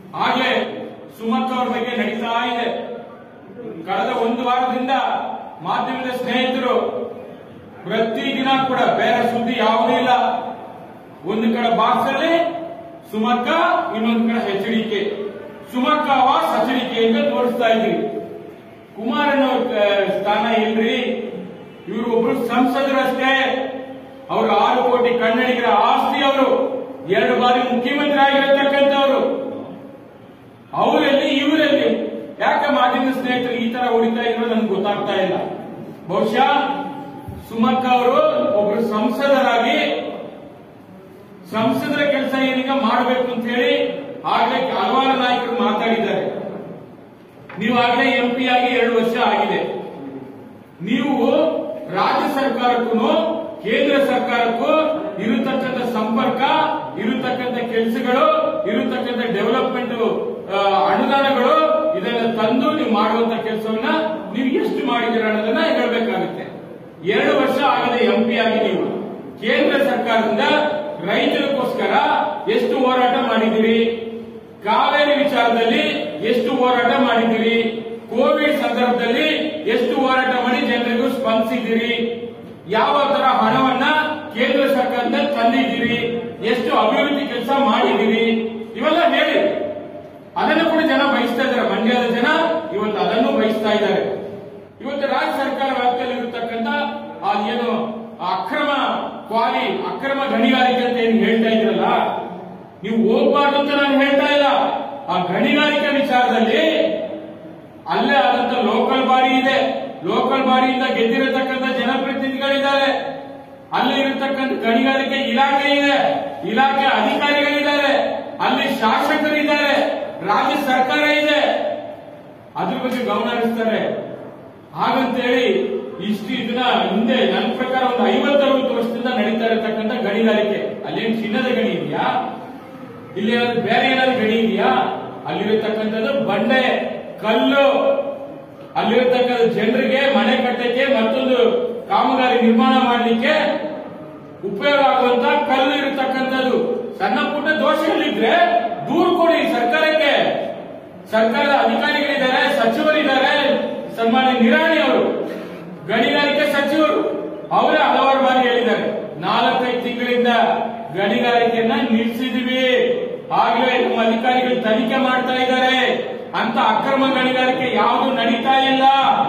ಆಗ್ಲೇ ಸುಮಕ್ ಅವ್ರ ಬಗ್ಗೆ ನಡೀತಾ ಇದೆ ಕಳೆದ ಒಂದು ವಾರದಿಂದ ಮಾಧ್ಯಮದ ಸ್ನೇಹಿತರು ಪ್ರತಿದಿನ ಕೂಡ ಬೇರೆ ಸುದ್ದಿ ಯಾವುದೂ ಇಲ್ಲ ಒಂದು ಕಡೆ ಬಾಕ್ಸ್ ಅಲ್ಲಿ ಸುಮಕ್ಕ ಇನ್ನೊಂದು ಕಡೆ H D K Sumakka was H D K ಅಂತ ತೋರಿಸ್ತಾ ಇದ್ರಿ ಕುಮಾರಣ್ಣ ಅವ್ರ ಸ್ಥಾನ ಇಲ್ರಿ ಇವರು ಒಬ್ರು ಸಂಸದರಷ್ಟೇ ಅವರು ಆರು ಕೋಟಿ ಕನ್ನಡಿಗರ ಆಸ್ತಿ ಅವರು ಎರಡು ಬಾರಿ ಮುಖ್ಯಮಂತ್ರಿ ಆಗಿರತಕ್ಕಂಥವ್ರು ಅವರಲ್ಲಿ ಇವರಲ್ಲಿ ಯಾಕೆ ಮಾಧ್ಯಮ ಸ್ನೇಹಿತರು ಈ ತರ ಹೊಡಿತಾ ಇರೋ ನನ್ಗೆ ಗೊತ್ತಾಗ್ತಾ ಇಲ್ಲ ಬಹುಶಃ ಸುಮಕ್ಕ ಅವರು ಒಬ್ರು ಸಂಸದರಾಗಿ ಸಂಸದರ ಕೆಲಸ ಏನೀಗ ಮಾಡಬೇಕು ಅಂತ ಹೇಳಿ ಆಗ್ಲೇ ಹಲವಾರು ನಾಯಕರು ಮಾತಾಡಿದ್ದಾರೆ ನೀವು ಆಗ್ಲೇ ಎಂ ಪಿ ಆಗಿ ಎರಡು ವರ್ಷ ಆಗಿದೆ ನೀವು ರಾಜ್ಯ ಸರ್ಕಾರಕ್ಕೂ ಕೇಂದ್ರ ಸರ್ಕಾರಕ್ಕೂ ಇರತಕ್ಕಂಥ ಸಂಪರ್ಕ ಇರತಕ್ಕಂಥ ಕೆಲಸಗಳು ಇರತಕ್ಕಂಥ ಡೆವಲಪ್ಮೆಂಟ್ ಅನುದಾನಗಳು ಇದನ್ನ ತಂದು ನೀವು ಮಾಡುವಂತ ಕೆಲಸವನ್ನ ನೀವು ಎಷ್ಟು ಮಾಡಿದ್ದೀರ ಅನ್ನೋದನ್ನ ಹೇಳ್ಬೇಕಾಗುತ್ತೆ ಎರಡು ವರ್ಷ ಆಗಿದೆ ಎಂ ಪಿ ಆಗಿ ನೀವು ಕೇಂದ್ರ ಸರ್ಕಾರದಿಂದ ರೈತರಿಗೋಸ್ಕರ ಎಷ್ಟು ಹೋರಾಟ ಮಾಡಿದ್ದೀರಿ ಕಾವೇರಿ ವಿಚಾರದಲ್ಲಿ ಎಷ್ಟು ಹೋರಾಟ ಮಾಡಿದ್ದೀರಿ ಕೋವಿಡ್ ಸಂದರ್ಭದಲ್ಲಿ ಎಷ್ಟು ಹೋರಾಟ ಮಾಡಿ ಜನರಿಗೂ ಸ್ಪಂದಿಸಿದ್ದೀರಿ ಯಾವ ತರ ಹಣವನ್ನ ಕೇಂದ್ರ ಸರ್ಕಾರದಿಂದ ತಂದಿದ್ದೀರಿ ಎಷ್ಟು ಅಭಿವೃದ್ಧಿ ಕೆಲಸ ಮಾಡಿದ್ದೀರಿ ಇವೆಲ್ಲ ಹೇಳಿ ಅದನ್ನು ಕೂಡ ಜನ ಬಯಸ್ತಾ ಇದ್ದಾರೆ ಮಂಡ್ಯದ ಜನ ಇವತ್ತು ಅದನ್ನು ಬಯಸ್ತಾ ಇದ್ದಾರೆ ಇವತ್ತು ರಾಜ್ಯ ಸರ್ಕಾರ ವ್ಯಾಪ್ತಿಯಲ್ಲಿ ಇರತಕ್ಕಂತ ಆ ಏನು ಆ ಅಕ್ರಮ ಕ್ವಾಲಿ ಅಕ್ರಮ ಗಣಿಗಾರಿಕೆ ಅಂತ ಏನು ಹೇಳ್ತಾ ಇದ್ರಲ್ಲ ನೀವು ಹೋಗ್ಬಾರ್ದು ಅಂತ ನಾನು ಹೇಳ್ತಾ ಇಲ್ಲ ಆ ಗಣಿಗಾರಿಕೆ ವಿಚಾರದಲ್ಲಿ ಅಲ್ಲೇ ಆದಂತ ಲೋಕಲ್ ಬಾಡಿ ಇದೆ ಲೋಕಲ್ ಬಾಡಿಯಿಂದ ಗೆದ್ದಿರತಕ್ಕಂತ ಜನಪ್ರತಿನಿಧಿಗಳಿದ್ದಾರೆ ಅಲ್ಲಿ ಇರತಕ್ಕಂತ ಗಣಿಗಾರಿಕೆ ಇಲಾಖೆ ಇದೆ ಇಲಾಖೆ ಅಧಿಕಾರಿಗಳಿದ್ದಾರೆ ಅಲ್ಲಿ ಶಾಸಕರಿದ್ದಾರೆ ರಾಜ್ಯ ಸರ್ಕಾರ ಇದೆ ಅದ್ರ ಬಗ್ಗೆ ಗಮನ ಹರಿಸ್ತಾರೆ ಹಾಗಂತೇಳಿ ಇಷ್ಟು ಇದನ್ನ ಹಿಂದೆ ನನ್ನ ಪ್ರಕಾರ ಒಂದು ಐವತ್ತರವತ್ತು ವರ್ಷದಿಂದ ನಡೀತಾ ಇರತಕ್ಕಂತ ಗಣಿಗಾರಿಕೆ ಅಲ್ಲೇನ್ ಚಿನ್ನದ ಗಣಿ ಇದೆಯಾ ಇಲ್ಲಿ ಏನಾದ್ರು ಬೇರೆ ಏನಾದ್ರು ಗಣಿ ಇದೆಯಾ ಅಲ್ಲಿರತಕ್ಕಂಥದ್ದು ಬಂಡೆ ಕಲ್ಲು ಅಲ್ಲಿರತಕ್ಕಂಥ ಜನರಿಗೆ ಮನೆ ಕಟ್ಟಕ್ಕೆ ಮತ್ತೊಂದು ಕಾಮಗಾರಿ ನಿರ್ಮಾಣ ಮಾಡಲಿಕ್ಕೆ ಉಪಯೋಗ ಆಗುವಂತ ಕಲ್ಲು ಇರತಕ್ಕಂಥದ್ದು ಸಣ್ಣ ಪುಟ್ಟ ದೋಷಗಳಿದ್ರೆ ದೂರು ಕೊಡಿ ಸರ್ಕಾರಕ್ಕೆ ಸರ್ಕಾರದ ಅಧಿಕಾರಿಗಳಿದ್ದಾರೆ ಸಚಿವರಿದ್ದಾರೆ ಸನ್ಮಾನ್ಯ ನಿರಾಣಿ ಅವರು ಗಣಿಗಾರಿಕೆ ಸಚಿವರು ಅವರೇ ಹಲವಾರು ಬಾರಿ ಹೇಳಿದ್ದಾರೆ ನಾಲ್ಕೈದು ತಿಂಗಳಿಂದ ಗಣಿಗಾರಿಕೆಯನ್ನ ನಿಲ್ಲಿಸಿದ್ವಿ ಆಗ್ಲೇ ನಮ್ಮ ಅಧಿಕಾರಿಗಳು ತನಿಖೆ ಮಾಡ್ತಾ ಇದ್ದಾರೆ ಅಂತ ಅಕ್ರಮ ಗಣಿಗಾರಿಕೆ ಯಾವುದು ನಡೀತಾ ಇಲ್ಲ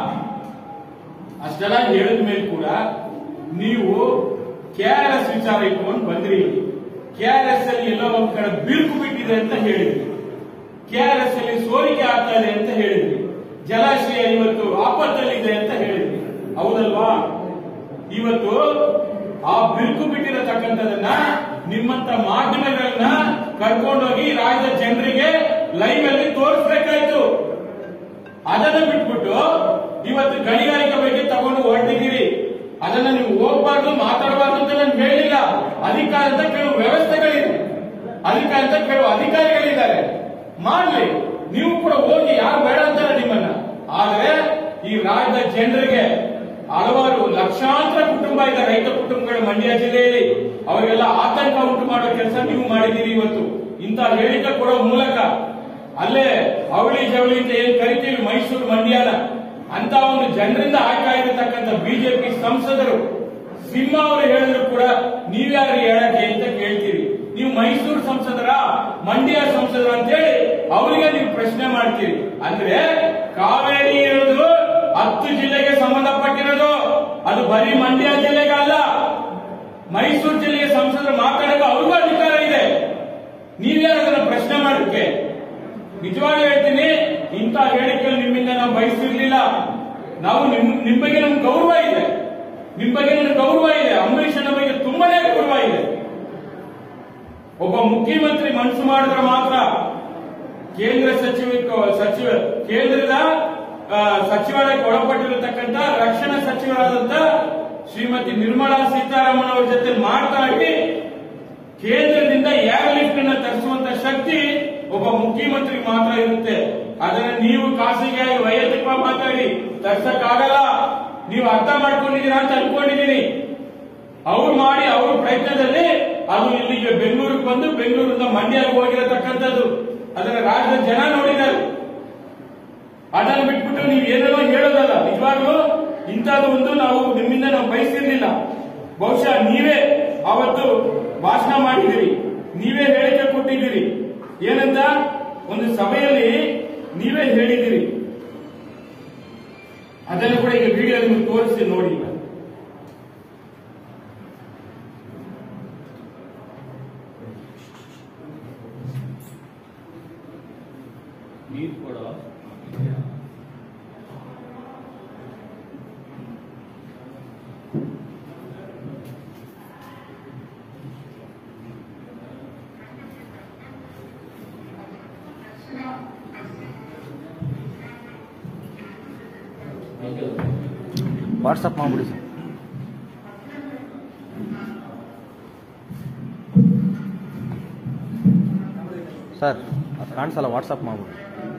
ಅಷ್ಟೆಲ್ಲ ಹೇಳಿದ ಮೇಲೆ ಕೂಡ ನೀವು ಕೆಆರ್ ಎಸ್ ವಿಚಾರ ಇಟ್ಕೊಂಡು ಬಂದ್ರಿ ಕೆಆರ್ ಎಸ್ ಅಲ್ಲಿ ಎಲ್ಲೋ ಒಂದ್ ಕಡೆ ಬಿರುಕು ಬಿಟ್ಟಿದೆ ಅಂತ ಹೇಳಿದ್ರಿ ಕೆಆರ್ ಎಸ್ ಅಲ್ಲಿ ಸೋರಿಕೆ ಆಗ್ತಾ ಇದೆ ಅಂತ ಹೇಳಿದ್ರಿ ಜಲಾಶಯ ಇವತ್ತು ಆಪತ್ತಲ್ಲಿದೆ ಅಂತ ಹೇಳಿದ್ರಿ ಹೌದಲ್ವಾ ಇವತ್ತು ಆ ಬಿರುಕು ಬಿಟ್ಟಿರತಕ್ಕಂಥದನ್ನ ನಿಮ್ಮಂತ ಮಾಧ್ಯಮಗಳನ್ನ ಕರ್ಕೊಂಡೋಗಿ ರಾಜ್ಯದ ಜನರಿಗೆ ಲೈವ್ ಅಲ್ಲಿ ತೋರಿಸ್ಬೇಕಾಯ್ತು ಅದನ್ನ ಬಿಟ್ಬಿಟ್ಟು ಇವತ್ತು ಗಣಿಗಾರಿಕೆ ಬಗ್ಗೆ ತಗೊಂಡು ಹೊರಟಿದ್ದೀರಿ ಅದನ್ನ ನೀವು ಹೋಗ್ಬಾರ್ದು ಮಾತಾಡಬಾರ್ದು ಅಂತ ನಾನು ಹೇಳಿಲ್ಲ ಅಧಿಕಾರದ ಕೆಲವು ವ್ಯವಸ್ಥೆಗಳಿದೆ ಅಧಿಕಾರದ ಕೆಲವು ಅಧಿಕಾರಿಗಳಿದ್ದಾರೆ ಮಾಡ್ಲಿ ನೀವು ಕೂಡ ಹೋಗಿ ಯಾರು ಬೇಡ ಅಂತಾರೆ ನಿಮ್ಮನ್ನ ಆದ್ರೆ ಈ ರಾಜ್ಯದ ಜನರಿಗೆ ಹಲವಾರು ಲಕ್ಷಾಂತರ ಕುಟುಂಬ ಇದೆ ರೈತ ಕುಟುಂಬಗಳು ಮಂಡ್ಯ ಜಿಲ್ಲೆಯಲ್ಲಿ ಅವರಿಗೆಲ್ಲ ಆತಂಕ ಉಂಟು ಮಾಡೋ ಕೆಲಸ ನೀವು ಮಾಡಿದ್ದೀರಿ ಇವತ್ತು ಇಂಥ ಹೇಳಿಕೆ ಕೊಡೋ ಮೂಲಕ ಅಲ್ಲೇ ಅವಳಿ ಜವಳಿ ಅಂತ ಏನ್ ಕರಿತೀವಿ ಮೈಸೂರು ಮಂಡ್ಯನ ಅಂತ ಒಂದು ಜನರಿಂದ ಆಯ್ಕೆ ಆಗಿರತಕ್ಕಂಥ ಬಿಜೆಪಿ ಸಂಸದರು ಸಿಂಹ ಅವರು ಹೇಳಿದ್ರು ಕೂಡ ನೀವ್ಯಾರು ಹೇಳಕ್ಕೆ ಅಂತ ಕೇಳ್ತೀರಿ ನೀವು ಮೈಸೂರು ಸಂಸದರ ಮಂಡ್ಯ ಸಂಸದರ ಅಂತೇಳಿ ಅವರಿಗೆ ನೀವು ಪ್ರಶ್ನೆ ಮಾಡ್ತೀರಿ ಅಂದ್ರೆ ಕಾವೇರಿ ಇರೋದು ಹತ್ತು ಜಿಲ್ಲೆಗೆ ಸಂಬಂಧಪಟ್ಟಿರೋದು ಅದು ಬರೀ ಮಂಡ್ಯ ಜಿಲ್ಲೆಗೆ ಅಲ್ಲ ಮೈಸೂರು ಜಿಲ್ಲೆಗೆ ಸಂಸದರು ಮಾತಾಡೋಕೆ ಅವ್ರಿಗೂ ಅಧಿಕಾರ ಇದೆ ನೀವ್ಯಾರು ಅದನ್ನ ಪ್ರಶ್ನೆ ಮಾಡೋಕೆ ನಿಜವಾಗಿ ಹೇಳ್ತೀನಿ ಇಂಥ ಹೇಳಿಕೆಗಳು ನಿಮ್ಮಿಂದ ನಾವು ಬಯಸಿರ್ಲಿಲ್ಲ ನಾವು ನಿಮ್ ನಿಮ್ ಬಗ್ಗೆ ನಮ್ಗೆ ಗೌರವ ಇದೆ ನಿಮ್ ಬಗ್ಗೆ ನಮ್ಗೆ ಗೌರವ ಇದೆ ಅಂಬರೀಷನ ಬಗ್ಗೆ ತುಂಬಾನೇ ಗೌರವ ಇದೆ ಒಬ್ಬ ಮುಖ್ಯಮಂತ್ರಿ ಮನಸ್ಸು ಮಾಡಿದ್ರೆ ಮಾತ್ರ ಕೇಂದ್ರ ಸಚಿವ ಸಚಿವ ಕೇಂದ್ರದ ಆ, ಸಚಿವಾಲಯಕ್ಕೆ ಒಳಪಟ್ಟಿರತಕ್ಕಂತ ರಕ್ಷಣಾ ಸಚಿವರಾದಂತ ಶ್ರೀಮತಿ ನಿರ್ಮಲಾ ಸೀತಾರಾಮನ್ ಅವರ ಜೊತೆ ಮಾತನಾಡಿ ಕೇಂದ್ರದಿಂದ ಏರ್ ಲಿಫ್ಟ್ ಅನ್ನ ತರಿಸುವಂತ ಶಕ್ತಿ ಒಬ್ಬ ಮುಖ್ಯಮಂತ್ರಿ ಮಾತ್ರ ಇರುತ್ತೆ ಅದನ್ನ ನೀವು ಖಾಸಗಿಯಾಗಿ ವೈಯಕ್ತಿಕವಾಗಿ ಮಾತಾಡಿ ತರ್ಸಕ್ಕಾಗಲ್ಲ ನೀವು ಅರ್ಥ ಮಾಡ್ಕೊಂಡಿದ್ದೀರಾ ಅಂತ ಅನ್ಕೊಂಡಿದ್ದೀನಿ ಅವ್ರು ಮಾಡಿ ಅವ್ರ ಪ್ರಯತ್ನದಲ್ಲಿ ಅದು ಇಲ್ಲಿಗೆ ಬೆಂಗಳೂರಿಗೆ ಬಂದು ಬೆಂಗಳೂರಿಂದ ಮಂಡ್ಯಕ್ಕೆ ಹೋಗಿರತಕ್ಕಂಥದ್ದು ಅದನ್ನ ರಾಜ್ಯ ರಾಜ್ಯದ ಜನ ನೋಡಿದ್ದಾರೆ ಅದನ್ನು ಬಿಟ್ಬಿಟ್ಟು ನೀವು ಏನೇನೋ ಹೇಳೋದಲ್ಲ ನಿಜವಾಗ್ಲೂ ಇಂಥದ್ದು ಒಂದು ನಾವು ನಿಮ್ಮಿಂದ ನಾವು ಬಯಸಿರ್ಲಿಲ್ಲ ಬಹುಶಃ ನೀವೇ ಅವತ್ತು ಭಾಷಣ ಮಾಡಿದಿರಿ ನೀವೇ ಹೇಳಿಕೆ ಕೊಟ್ಟಿದ್ದೀರಿ ಏನಂತ ಒಂದು ಸಭೆಯಲ್ಲಿ ನೀವೇ ಹೇಳಿದಿರಿ ಅದನ್ನು ಕೂಡ ಈಗ ವಿಡಿಯೋ ನಿಮಗೆ ತೋರಿಸಿ ನೋಡಿ ಈಗ ನೀರು ಕೊಡೋ ವಾಟ್ಸಪ್ ಮಾಡ್ಬಿಡಿ ಸರ್ ಸರ್ ಅದು ಕಾಣಿಸಲ್ಲ ವಾಟ್ಸಪ್ ಮಾಡ್ಬಿಡಿ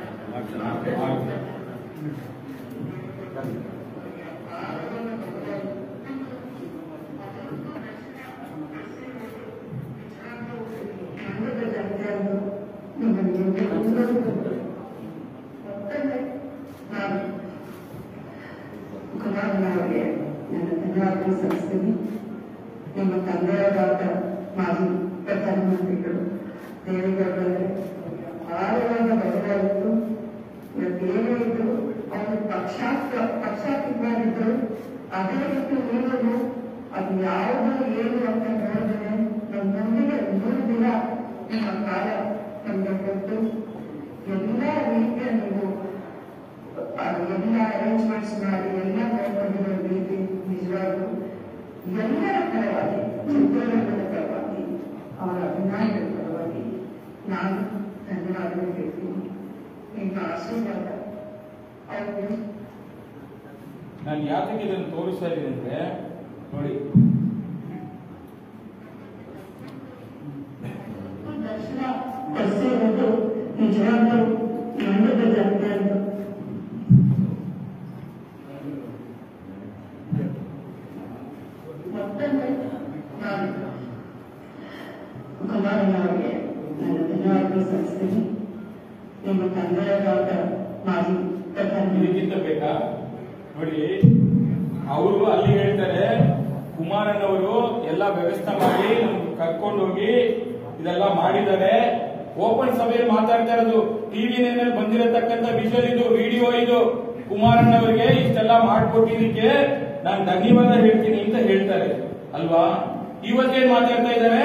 ಕುಮಾರನವರಿಗೆ ನನ್ನ ಧನ್ಯವಾದ ಸಲ್ಲಿಸ್ತೀನಿ ನಿಮ್ಮ ತಂದೆಯವರಾದ ಮಾಜಿ ಪ್ರಧಾನಮಂತ್ರಿಗಳು ದೇವೇಗೌಡರೇ ಆಳವಾದ ಬದಲಾಯಿತು ಇವತ್ತೇನೇ ಇದ್ರು ಅವರು ಪಕ್ಷಾತ್ ಪಕ್ಷಾತೀತವಾಗಿದ್ದರು ಅದೇ ರೀತಿ ನೀವು ಅದು ಯಾವುದು ಏನು ಅಂತ ನೋಡಿದ್ರೆ ನಮ್ಮೊಂದಿಗೆ ಮೂರು ದಿನ ನಿಮ್ಮ ಕಾಲ ನಮಗೆ ಕೊಟ್ಟು ಎಲ್ಲ ರೀತಿಯ ನೀವು ಅದು ಎಲ್ಲ ಅರೇಂಜ್ಮೆಂಟ್ಸ್ ಮಾಡಿ ಎಲ್ಲ ನೋಡ್ಕೊಂಡಿರೋ ರೀತಿ ನಿಜವಾಗ್ಲೂ ಎಲ್ಲರ ಪರವಾಗಿ ಚಿತ್ರರಂಗದ ಪರವಾಗಿ ಅವರ ಅಭಿಮಾನಿಗಳ ಪರವಾಗಿ ನಾನು ಧನ್ಯವಾದಗಳು ಹೇಳ್ತೀನಿ ನಿಮ್ಮ ಆಶೀರ್ವಾದ ಅವರು ನಾನು ಯಾತಕ್ಕೆ ಇದನ್ನು ತೋರಿಸ್ತಾ ಇದ್ದೀನಿ ಅಂದ್ರೆ ನೋಡಿ ದರ್ಶನ ಕೊಡಿಸಿರೋದು ನಿಜವಾಗ್ಲೂ ನಂದದ ಜನತೆ ಅಂತ ಮತ್ತೊಮ್ಮೆ ನಾನು ಕುಮಾರನವರಿಗೆ ನನ್ನ ಧನ್ಯವಾದಗಳು ಸಲ್ಲಿಸ್ತೀನಿ ನಿಮ್ಮ ತಂದೆಯವರಾದ ಮಾಜಿ ಪ್ರಧಾನಿ ಇದಕ್ಕಿಂತ ಬೇಕಾ ನೋಡಿ ಅವರು ಅಲ್ಲಿ ಹೇಳ್ತಾರೆ ಕುಮಾರಣ್ಣವರು ಎಲ್ಲ ವ್ಯವಸ್ಥೆ ಮಾಡಿ ನಮ್ಗೆ ಕರ್ಕೊಂಡು ಹೋಗಿ ಇದೆಲ್ಲ ಮಾಡಿದ್ದಾರೆ ಓಪನ್ ಸಭೆಯಲ್ಲಿ ಮಾತಾಡ್ತಾ ಇರೋದು ಟಿವಿ ನಲ್ಲಿ ಬಂದಿರತಕ್ಕಂತ ವಿಜುವಲ್ ಇದು ವಿಡಿಯೋ ಇದು ಕುಮಾರಣ್ಣವರಿಗೆ ಇಷ್ಟೆಲ್ಲ ಮಾಡ್ಕೊಟ್ಟಿದ್ದಕ್ಕೆ ನಾನು ಧನ್ಯವಾದ ಹೇಳ್ತೀನಿ ಅಂತ ಹೇಳ್ತಾರೆ ಅಲ್ವಾ ಇವತ್ತೇನ್ ಮಾತಾಡ್ತಾ ಇದ್ದಾರೆ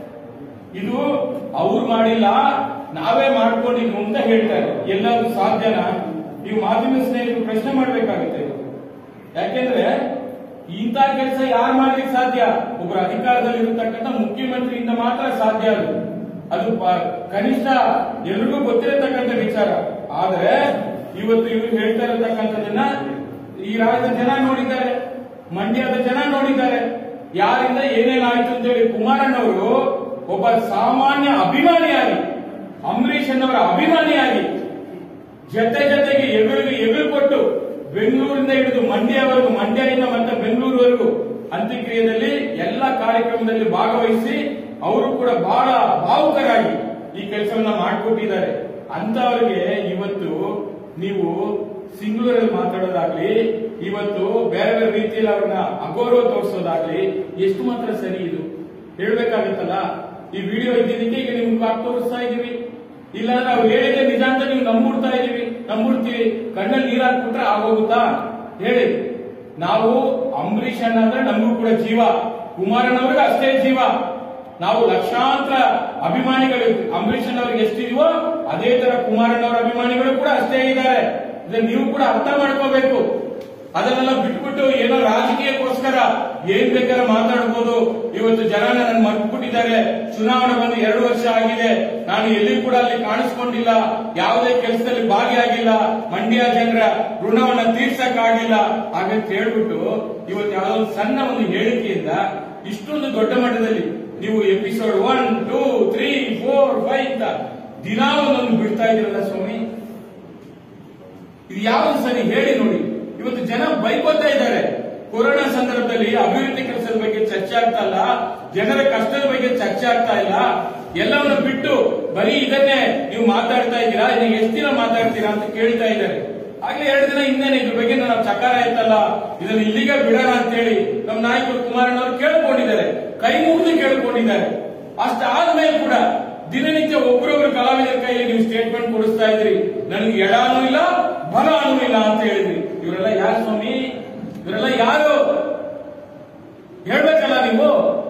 ಇದು ಅವ್ರು ಮಾಡಿಲ್ಲ ನಾವೇ ಮಾಡ್ಕೊಂಡಿದ್ವು ಅಂತ ಹೇಳ್ತಾರೆ ಎಲ್ಲಾದ್ರೂ ಸಾಧ್ಯನಾ ನೀವು ಮಾಧ್ಯಮ ಸ್ನೇಹಿತರು ಪ್ರಶ್ನೆ ಮಾಡ್ಬೇಕಾಗುತ್ತೆ ಇದು. ಯಾಕೆಂದ್ರೆ ಇಂಥ ಕೆಲಸ ಯಾರು ಮಾಡ್ಲಿಕ್ಕೆ ಸಾಧ್ಯ ಒಬ್ಬರು ಅಧಿಕಾರದಲ್ಲಿ ಇರತಕ್ಕಂಥ ಮುಖ್ಯಮಂತ್ರಿಯಿಂದ ಮಾತ್ರ ಸಾಧ್ಯ ಅದು ಅದು ಪ- ಕನಿಷ್ಠ ಎಲ್ರಿಗೂ ಗೊತ್ತಿರತಕ್ಕಂಥ ವಿಚಾರ ಆದ್ರೆ ಇವತ್ತು ಇವ್ರು ಹೇಳ್ತಾ ಇರತಕ್ಕಂಥದ್ದನ್ನ ಈ ರಾಜ್ಯದ ಜನ ನೋಡಿದ್ದಾರೆ ಮಂಡ್ಯದ ಜನ ನೋಡಿದ್ದಾರೆ ಯಾರಿಂದ ಏನೇನಾಯ್ತು ಅಂತೇಳಿ ಕುಮಾರಣ್ಣವರು ಒಬ್ಬ ಸಾಮಾನ್ಯ ಅಭಿಮಾನಿಯಾಗಿ ಅಂಬರೀಷ್ ಅನ್ನವರ ಅಭಿಮಾನಿಯಾಗಿ ಜೊತೆ ಜೊತೆಗೆ ಎದುರಿಗೆ ಎದುರು ಕೊಟ್ಟು ಬೆಂಗಳೂರಿಂದ ಹಿಡಿದು ಮಂಡ್ಯವರೆಗೂ ಮಂಡ್ಯದಿಂದ ಮತ್ತೆ ಬೆಂಗಳೂರುವರೆಗೂ ಅಂತ್ಯಕ್ರಿಯೆಯಲ್ಲಿ ಎಲ್ಲ ಕಾರ್ಯಕ್ರಮದಲ್ಲಿ ಭಾಗವಹಿಸಿ ಅವರು ಕೂಡ ಬಹಳ ಭಾವುಕರಾಗಿ ಈ ಕೆಲಸವನ್ನ ಮಾಡಿಕೊಟ್ಟಿದ್ದಾರೆ ಅಂತವರಿಗೆ ಇವತ್ತು ನೀವು ಸಿಂಗ್ಳೂರಲ್ಲಿ ಮಾತಾಡೋದಾಗ್ಲಿ ಇವತ್ತು ಬೇರೆ ಬೇರೆ ರೀತಿಯಲ್ಲಿ ಅವ್ರನ್ನ ಅಗೌರವ ತೋರಿಸೋದಾಗ್ಲಿ ಎಷ್ಟು ಮಾತ್ರ ಸರಿ ಇದು ಹೇಳ್ಬೇಕಾಗತ್ತಲ್ಲ ಈ ವಿಡಿಯೋ ಇದ್ದಿದ್ದಕ್ಕೆ ಈಗ ನಿಮ್ಗೆ ಹಾಕಿ ತೋರಿಸ್ತಾ ಇದೀವಿ ಇಲ್ಲಾಂದ್ರೆ ಅವ್ರು ಹೇಳಿದ್ರೆ ನಿಜ ಅಂತ ನೀವು ನಂಬುಡ್ತಾ ಇದೀವಿ ನಂಬುಡ್ತೀವಿ ಕಣ್ಣಲ್ಲಿ ನೀರ್ ಹಾಕ್ಬಿಟ್ರೆ ಆಗೋಗುತ್ತಾ ಹೇಳಿ ನಾವು ಅಂಬರೀಷ್ ಅಣ್ಣ ಅಂದ್ರೆ ನಮಗೂ ಕೂಡ ಜೀವ ಕುಮಾರಣ್ಣವ್ರಿಗೆ ಅಷ್ಟೇ ಜೀವ ನಾವು ಲಕ್ಷಾಂತರ ಅಭಿಮಾನಿಗಳು ಅಂಬರೀಷ್ ಅಣ್ಣವ್ರಿಗೆ ಎಷ್ಟಿದೀವೋ ಅದೇ ತರ ಕುಮಾರಣ್ಣವರ ಅಭಿಮಾನಿಗಳು ಕೂಡ ಅಷ್ಟೇ ಇದ್ದಾರೆ ಇದನ್ನ ನೀವು ಕೂಡ ಅರ್ಥ ಮಾಡ್ಕೋಬೇಕು ಅದನ್ನೆಲ್ಲ ಬಿಟ್ಬಿಟ್ಟು ಏನೋ ರಾಜಕೀಯಕ್ಕೋಸ್ಕರ ಏನ್ ಬೇಕಾದ್ರೆ ಮಾತಾಡ್ಬೋದು ಇವತ್ತು ಜನ ನನ್ನ ಮರ್ತ್ಬಿಟ್ಟಿದ್ದಾರೆ ಚುನಾವಣೆ ಬಂದು ಎರಡು ವರ್ಷ ಆಗಿದೆ ನಾನು ಎಲ್ಲಿ ಕೂಡ ಅಲ್ಲಿ ಕಾಣಿಸ್ಕೊಂಡಿಲ್ಲ ಯಾವುದೇ ಕೆಲಸದಲ್ಲಿ ಭಾಗಿಯಾಗಿಲ್ಲ ಮಂಡ್ಯ ಜನರ ಋಣವನ್ನ ತೀರ್ಸಕ್ಕಾಗಿಲ್ಲ ಹಾಗಂತ ಹೇಳ್ಬಿಟ್ಟು ಇವತ್ತು ಯಾವುದೋ ಒಂದು ಸಣ್ಣ ಒಂದು ಹೇಳಿಕೆಯಿಂದ ಇಷ್ಟೊಂದು ದೊಡ್ಡ ಮಟ್ಟದಲ್ಲಿ ನೀವು episode one two three four five ಅಂತ ದಿನಾ ಒಂದೊಂದು ಬಿಡ್ತಾ ಇದ್ದೀರಲ್ಲ ಸ್ವಾಮಿ ಇದು ಯಾವ್ದು ಸರಿ ಹೇಳಿ ನೋಡಿ ಇವತ್ತು ಜನ ಬೈಕೋತಾ ಇದ್ದಾರೆ ಕೊರೋನಾ ಸಂದರ್ಭದಲ್ಲಿ ಅಭಿವೃದ್ಧಿ ಕೆಲಸದ ಬಗ್ಗೆ ಚರ್ಚೆ ಆಗ್ತಾ ಇಲ್ಲ ಜನರ ಕಷ್ಟದ ಬಗ್ಗೆ ಚರ್ಚೆ ಆಗ್ತಾ ಇಲ್ಲ ಎಲ್ಲವನ್ನು ಬಿಟ್ಟು ಬರೀ ಇದನ್ನೇ ನೀವು ಮಾತಾಡ್ತಾ ಇದ್ದೀರಾ ಇನ್ನು ಎಷ್ಟು ದಿನ ಮಾತಾಡ್ತೀರಾ ಅಂತ ಕೇಳ್ತಾ ಇದ್ದಾರೆ ಆಗ್ಲೇ ಎರಡು ದಿನ ಹಿಂದೆನೆ ಇದ್ರ ಬಗ್ಗೆ ನಾವು ಚಕಾರ ಆಯ್ತಲ್ಲ ಇದನ್ನ ಇಲ್ಲಿಗೆ ಬಿಡೋಣ ಅಂತ ಹೇಳಿ ನಮ್ಮ ನಾಯಕರು ಕುಮಾರಣ್ಣವರು ಕೇಳ್ಕೊಂಡಿದ್ದಾರೆ ಕೈ ಮುಗಿದು ಕೇಳ್ಕೊಂಡಿದ್ದಾರೆ ಅಷ್ಟಾದ್ಮೇಲೆ ಕೂಡ ದಿನನಿತ್ಯ ಒಬ್ಬರೊಬ್ರು ಕಲಾವಿದರ ಕೈಯಲ್ಲಿ ನೀವು ಸ್ಟೇಟ್ಮೆಂಟ್ ಕೊಡಿಸ್ತಾ ಇದ್ರಿ ನನಗೆ ಎಡಾನೂ ಇಲ್ಲ ಬಲಾನೂ ಇಲ್ಲ ಅಂತ ಹೇಳಿದ್ರಿ ಇವರೆಲ್ಲ ಯಾರು ಸ್ವಾಮಿ ಇವರೆಲ್ಲ ಯಾರು ಹೇಳ್ಬೇಕಲ್ಲ ನೀವು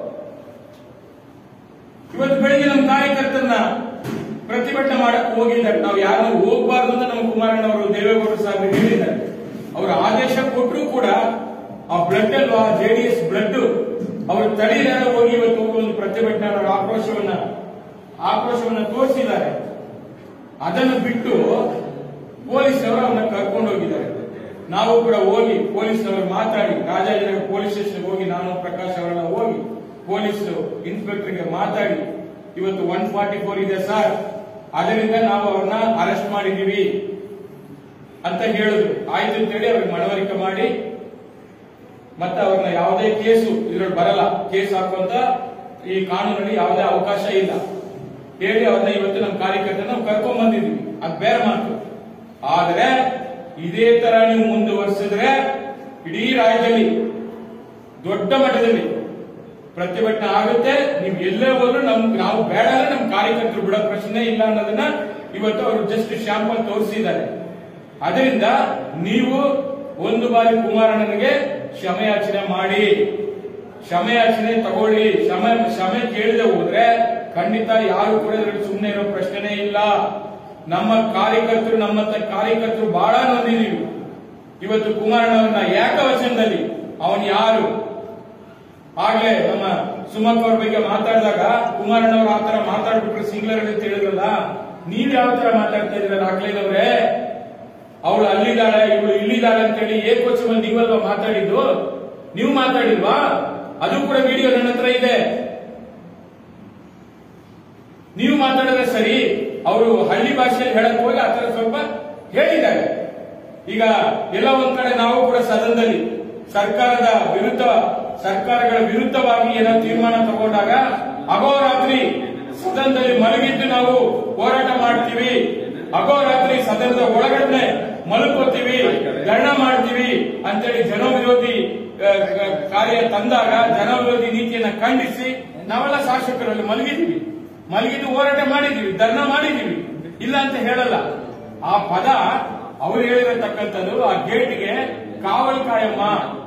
ಇವತ್ತು ಬೆಳಿಗ್ಗೆ ನಮ್ಮ ಕಾರ್ಯಕರ್ತರನ್ನ ಪ್ರತಿಭಟನೆ ಮಾಡಕ್ ಹೋಗಿದ್ದಾರೆ ನಾವು ಯಾರು ಹೋಗಬಾರ್ದು ಅಂತ ನಮ್ಮ ಕುಮಾರಣ್ಣವರು ದೇವೇಗೌಡರು ಸಾಹೇಬರು ಹೇಳಿದ್ದಾರೆ ಅವರು ಆದೇಶ ಕೊಟ್ಟರು ಕೂಡ ಆ ಬ್ಲಡ್ ಅಲ್ವಾ ಜೆಡಿಎಸ್ ಬ್ಲಡ್ ಅವರು ತಡೆಯಲಾರ ಹೋಗಿ ಇವತ್ತು ಒಂದು ಪ್ರತಿಭಟನೆ ಅವರ ಆಕ್ರೋಶವನ್ನ ಆಕ್ರೋಶವನ್ನ ತೋರಿಸಿದ್ದಾರೆ ಅದನ್ನು ಬಿಟ್ಟು ಪೊಲೀಸರು ಅವನ್ನ ಕರ್ಕೊಂಡು ಹೋಗಿದ್ದಾರೆ ನಾವು ಕೂಡ ಹೋಗಿ ಪೊಲೀಸ್ನವರು ಮಾತಾಡಿ ರಾಜಾಜಿನಗರ ಪೊಲೀಸ್ ಸ್ಟೇಷನ್ ಹೋಗಿ ನಾನು ಪ್ರಕಾಶ್ ಅವರೆಲ್ಲ ಹೋಗಿ ಪೊಲೀಸ್ ಇನ್ಸ್ಪೆಕ್ಟರ್ಗೆ ಮಾತಾಡಿ ಇವತ್ತು ಒನ್ ಫಾರ್ಟಿ ಫೋರ್ ಇದೆ ಸರ್ ಅದರಿಂದ ನಾವು ಅವ್ರನ್ನ ಅರೆಸ್ಟ್ ಮಾಡಿದೀವಿ ಅಂತ ಹೇಳಿದ್ರು ಆಯ್ತು ಅಂತೇಳಿ ಅವ್ರಿಗೆ ಮನವರಿಕೆ ಮಾಡಿ ಮತ್ತೆ ಅವ್ರನ್ನ ಯಾವುದೇ ಕೇಸು ಇದ್ರಲ್ಲಿ ಬರಲ್ಲ ಕೇಸ್ ಹಾಕುವಂತ ಈ ಕಾನೂನಲ್ಲಿ ಯಾವುದೇ ಅವಕಾಶ ಇಲ್ಲ ಹೇಳಿ ಅವ್ರನ್ನ ಇವತ್ತು ನಮ್ಮ ಕಾರ್ಯಕರ್ತರ ನಾವು ಕರ್ಕೊಂಡ್ ಬಂದಿದ್ವಿ ಅದ್ ಬೇರೆ ಮಾತು ಆದ್ರೆ ಇದೇ ತರ ನೀವು ಮುಂದುವರಿಸಿದ್ರೆ ಇಡೀ ರಾಜ್ಯದಲ್ಲಿ ದೊಡ್ಡ ಮಟ್ಟದಲ್ಲಿ ಪ್ರತಿಭಟನೆ ಆಗುತ್ತೆ ನೀವು ಎಲ್ಲೇ ಹೋದ್ರು ನಮ್ ನಾವು ಬೇಡ ಅಂದ್ರೆ ನಮ್ ಕಾರ್ಯಕರ್ತರು ಬಿಡೋ ಪ್ರಶ್ನೆ ಇಲ್ಲ ಅನ್ನೋದನ್ನ ಇವತ್ತು ಅವರು ಜಸ್ಟ್ ಶಾಂಪಲ್ ತೋರಿಸಿದ್ದಾರೆ ಅದರಿಂದ ನೀವು ಒಂದು ಬಾರಿ ಕುಮಾರಣ್ಣನಿಗೆ ಕ್ಷಮೆಯಾಚನೆ ಮಾಡಿ ಕ್ಷಮೆಯಾಚನೆ ತಗೊಳ್ಳಿ ಕ್ಷಮೆ ಕ್ಷಮೆ ಕೇಳದೆ ಹೋದ್ರೆ ಖಂಡಿತ ಯಾರು ಕೂಡ ಇದ್ರಲ್ಲಿ ಸುಮ್ಮನೆ ಇರೋ ಪ್ರಶ್ನೆನೇ ಇಲ್ಲ ನಮ್ಮ ಕಾರ್ಯಕರ್ತರು ನಮ್ಮಂತ ಕಾರ್ಯಕರ್ತರು ಬಹಳ ನೊಂದಿದೀವಿ ಇವತ್ತು ಕುಮಾರಣ್ಣವ್ರನ್ನ ಏಕವಚನದಲ್ಲಿ ಅವನು ಯಾರು ಆಗ್ಲೇ ನಮ್ಮ ಸುಮಕ್ ಅವ್ರ ಬಗ್ಗೆ ಮಾತಾಡಿದಾಗ ಕುಮಾರಣ್ಣವ್ರು ಆ ತರ ಮಾತಾಡ್ಬಿಟ್ರು ಸಿಂಗ್ಲರ್ ಅಂತ ಹೇಳಿದ್ರಲ್ಲ ನೀವ್ ಯಾವ ತರ ಮಾತಾಡ್ತಾ ಇದ್ರಲ್ಲ ಅಕ್ಲೇನವ್ರೆ ಅವಳು ಅಲ್ಲಿದ್ದಾಳೆ ಇವಳು ಇಲ್ಲಿದ್ದಾಳೆ ಅಂತೇಳಿ ಏಕೋಚಮಲ್ಲಿ ನೀವಲ್ವಾ ಮಾತಾಡಿದ್ದು ನೀವು ಮಾತಾಡಿಲ್ವಾ ಅದು ಕೂಡ ವಿಡಿಯೋ ನನ್ನ ಹತ್ರ ಇದೆ ನೀವು ಮಾತಾಡಿದ್ರೆ ಸರಿ ಅವರು ಹಳ್ಳಿ ಭಾಷೆಯಲ್ಲಿ ಹೇಳಕ್ ಹೋಗಿ ಆ ತರ ಸ್ವಲ್ಪ ಹೇಳಿದ್ದಾರೆ ಈಗ ಎಲ್ಲ ಒಂದ್ ಕಡೆ ನಾವು ಕೂಡ ಸದನದಲ್ಲಿ ಸರ್ಕಾರದ ವಿರುದ್ಧ ಸರ್ಕಾರಗಳ ವಿರುದ್ಧವಾಗಿ ಏನೋ ತೀರ್ಮಾನ ತಗೊಂಡಾಗ ಅಹೋರಾತ್ರಿ ಸದನದಲ್ಲಿ ಮಲಗಿದ್ದು ನಾವು ಹೋರಾಟ ಮಾಡ್ತೀವಿ ಅಹೋರಾತ್ರಿ ಸದನದ ಒಳಗಡೆ ಮಲ್ಕೋತೀವಿ ಧರಣ ಮಾಡ್ತೀವಿ ಅಂತೇಳಿ ಜನವಿರೋಧಿ ಆ, ಆ, ಕಾರ್ಯ ತಂದಾಗ ಜನವಿರೋಧಿ ನೀತಿಯನ್ನ ಖಂಡಿಸಿ ನಾವೆಲ್ಲ ಶಾಸಕರಲ್ಲಿ ಮಲಗಿದ್ದೀವಿ ಮಲಗಿದ್ದು ಹೋರಾಟ ಮಾಡಿದೀವಿ ಧರ್ಣ ಮಾಡಿದೀವಿ ಇಲ್ಲ ಅಂತ ಹೇಳಲ್ಲ ಆ ಪದ ಅವ್ರು ಹೇಳಿರತಕ್ಕಂಥದ್ದು ಆ ಗೇಟ್ಗೆ ಕಾವಲ್ ಕಾಯಮ್ಮ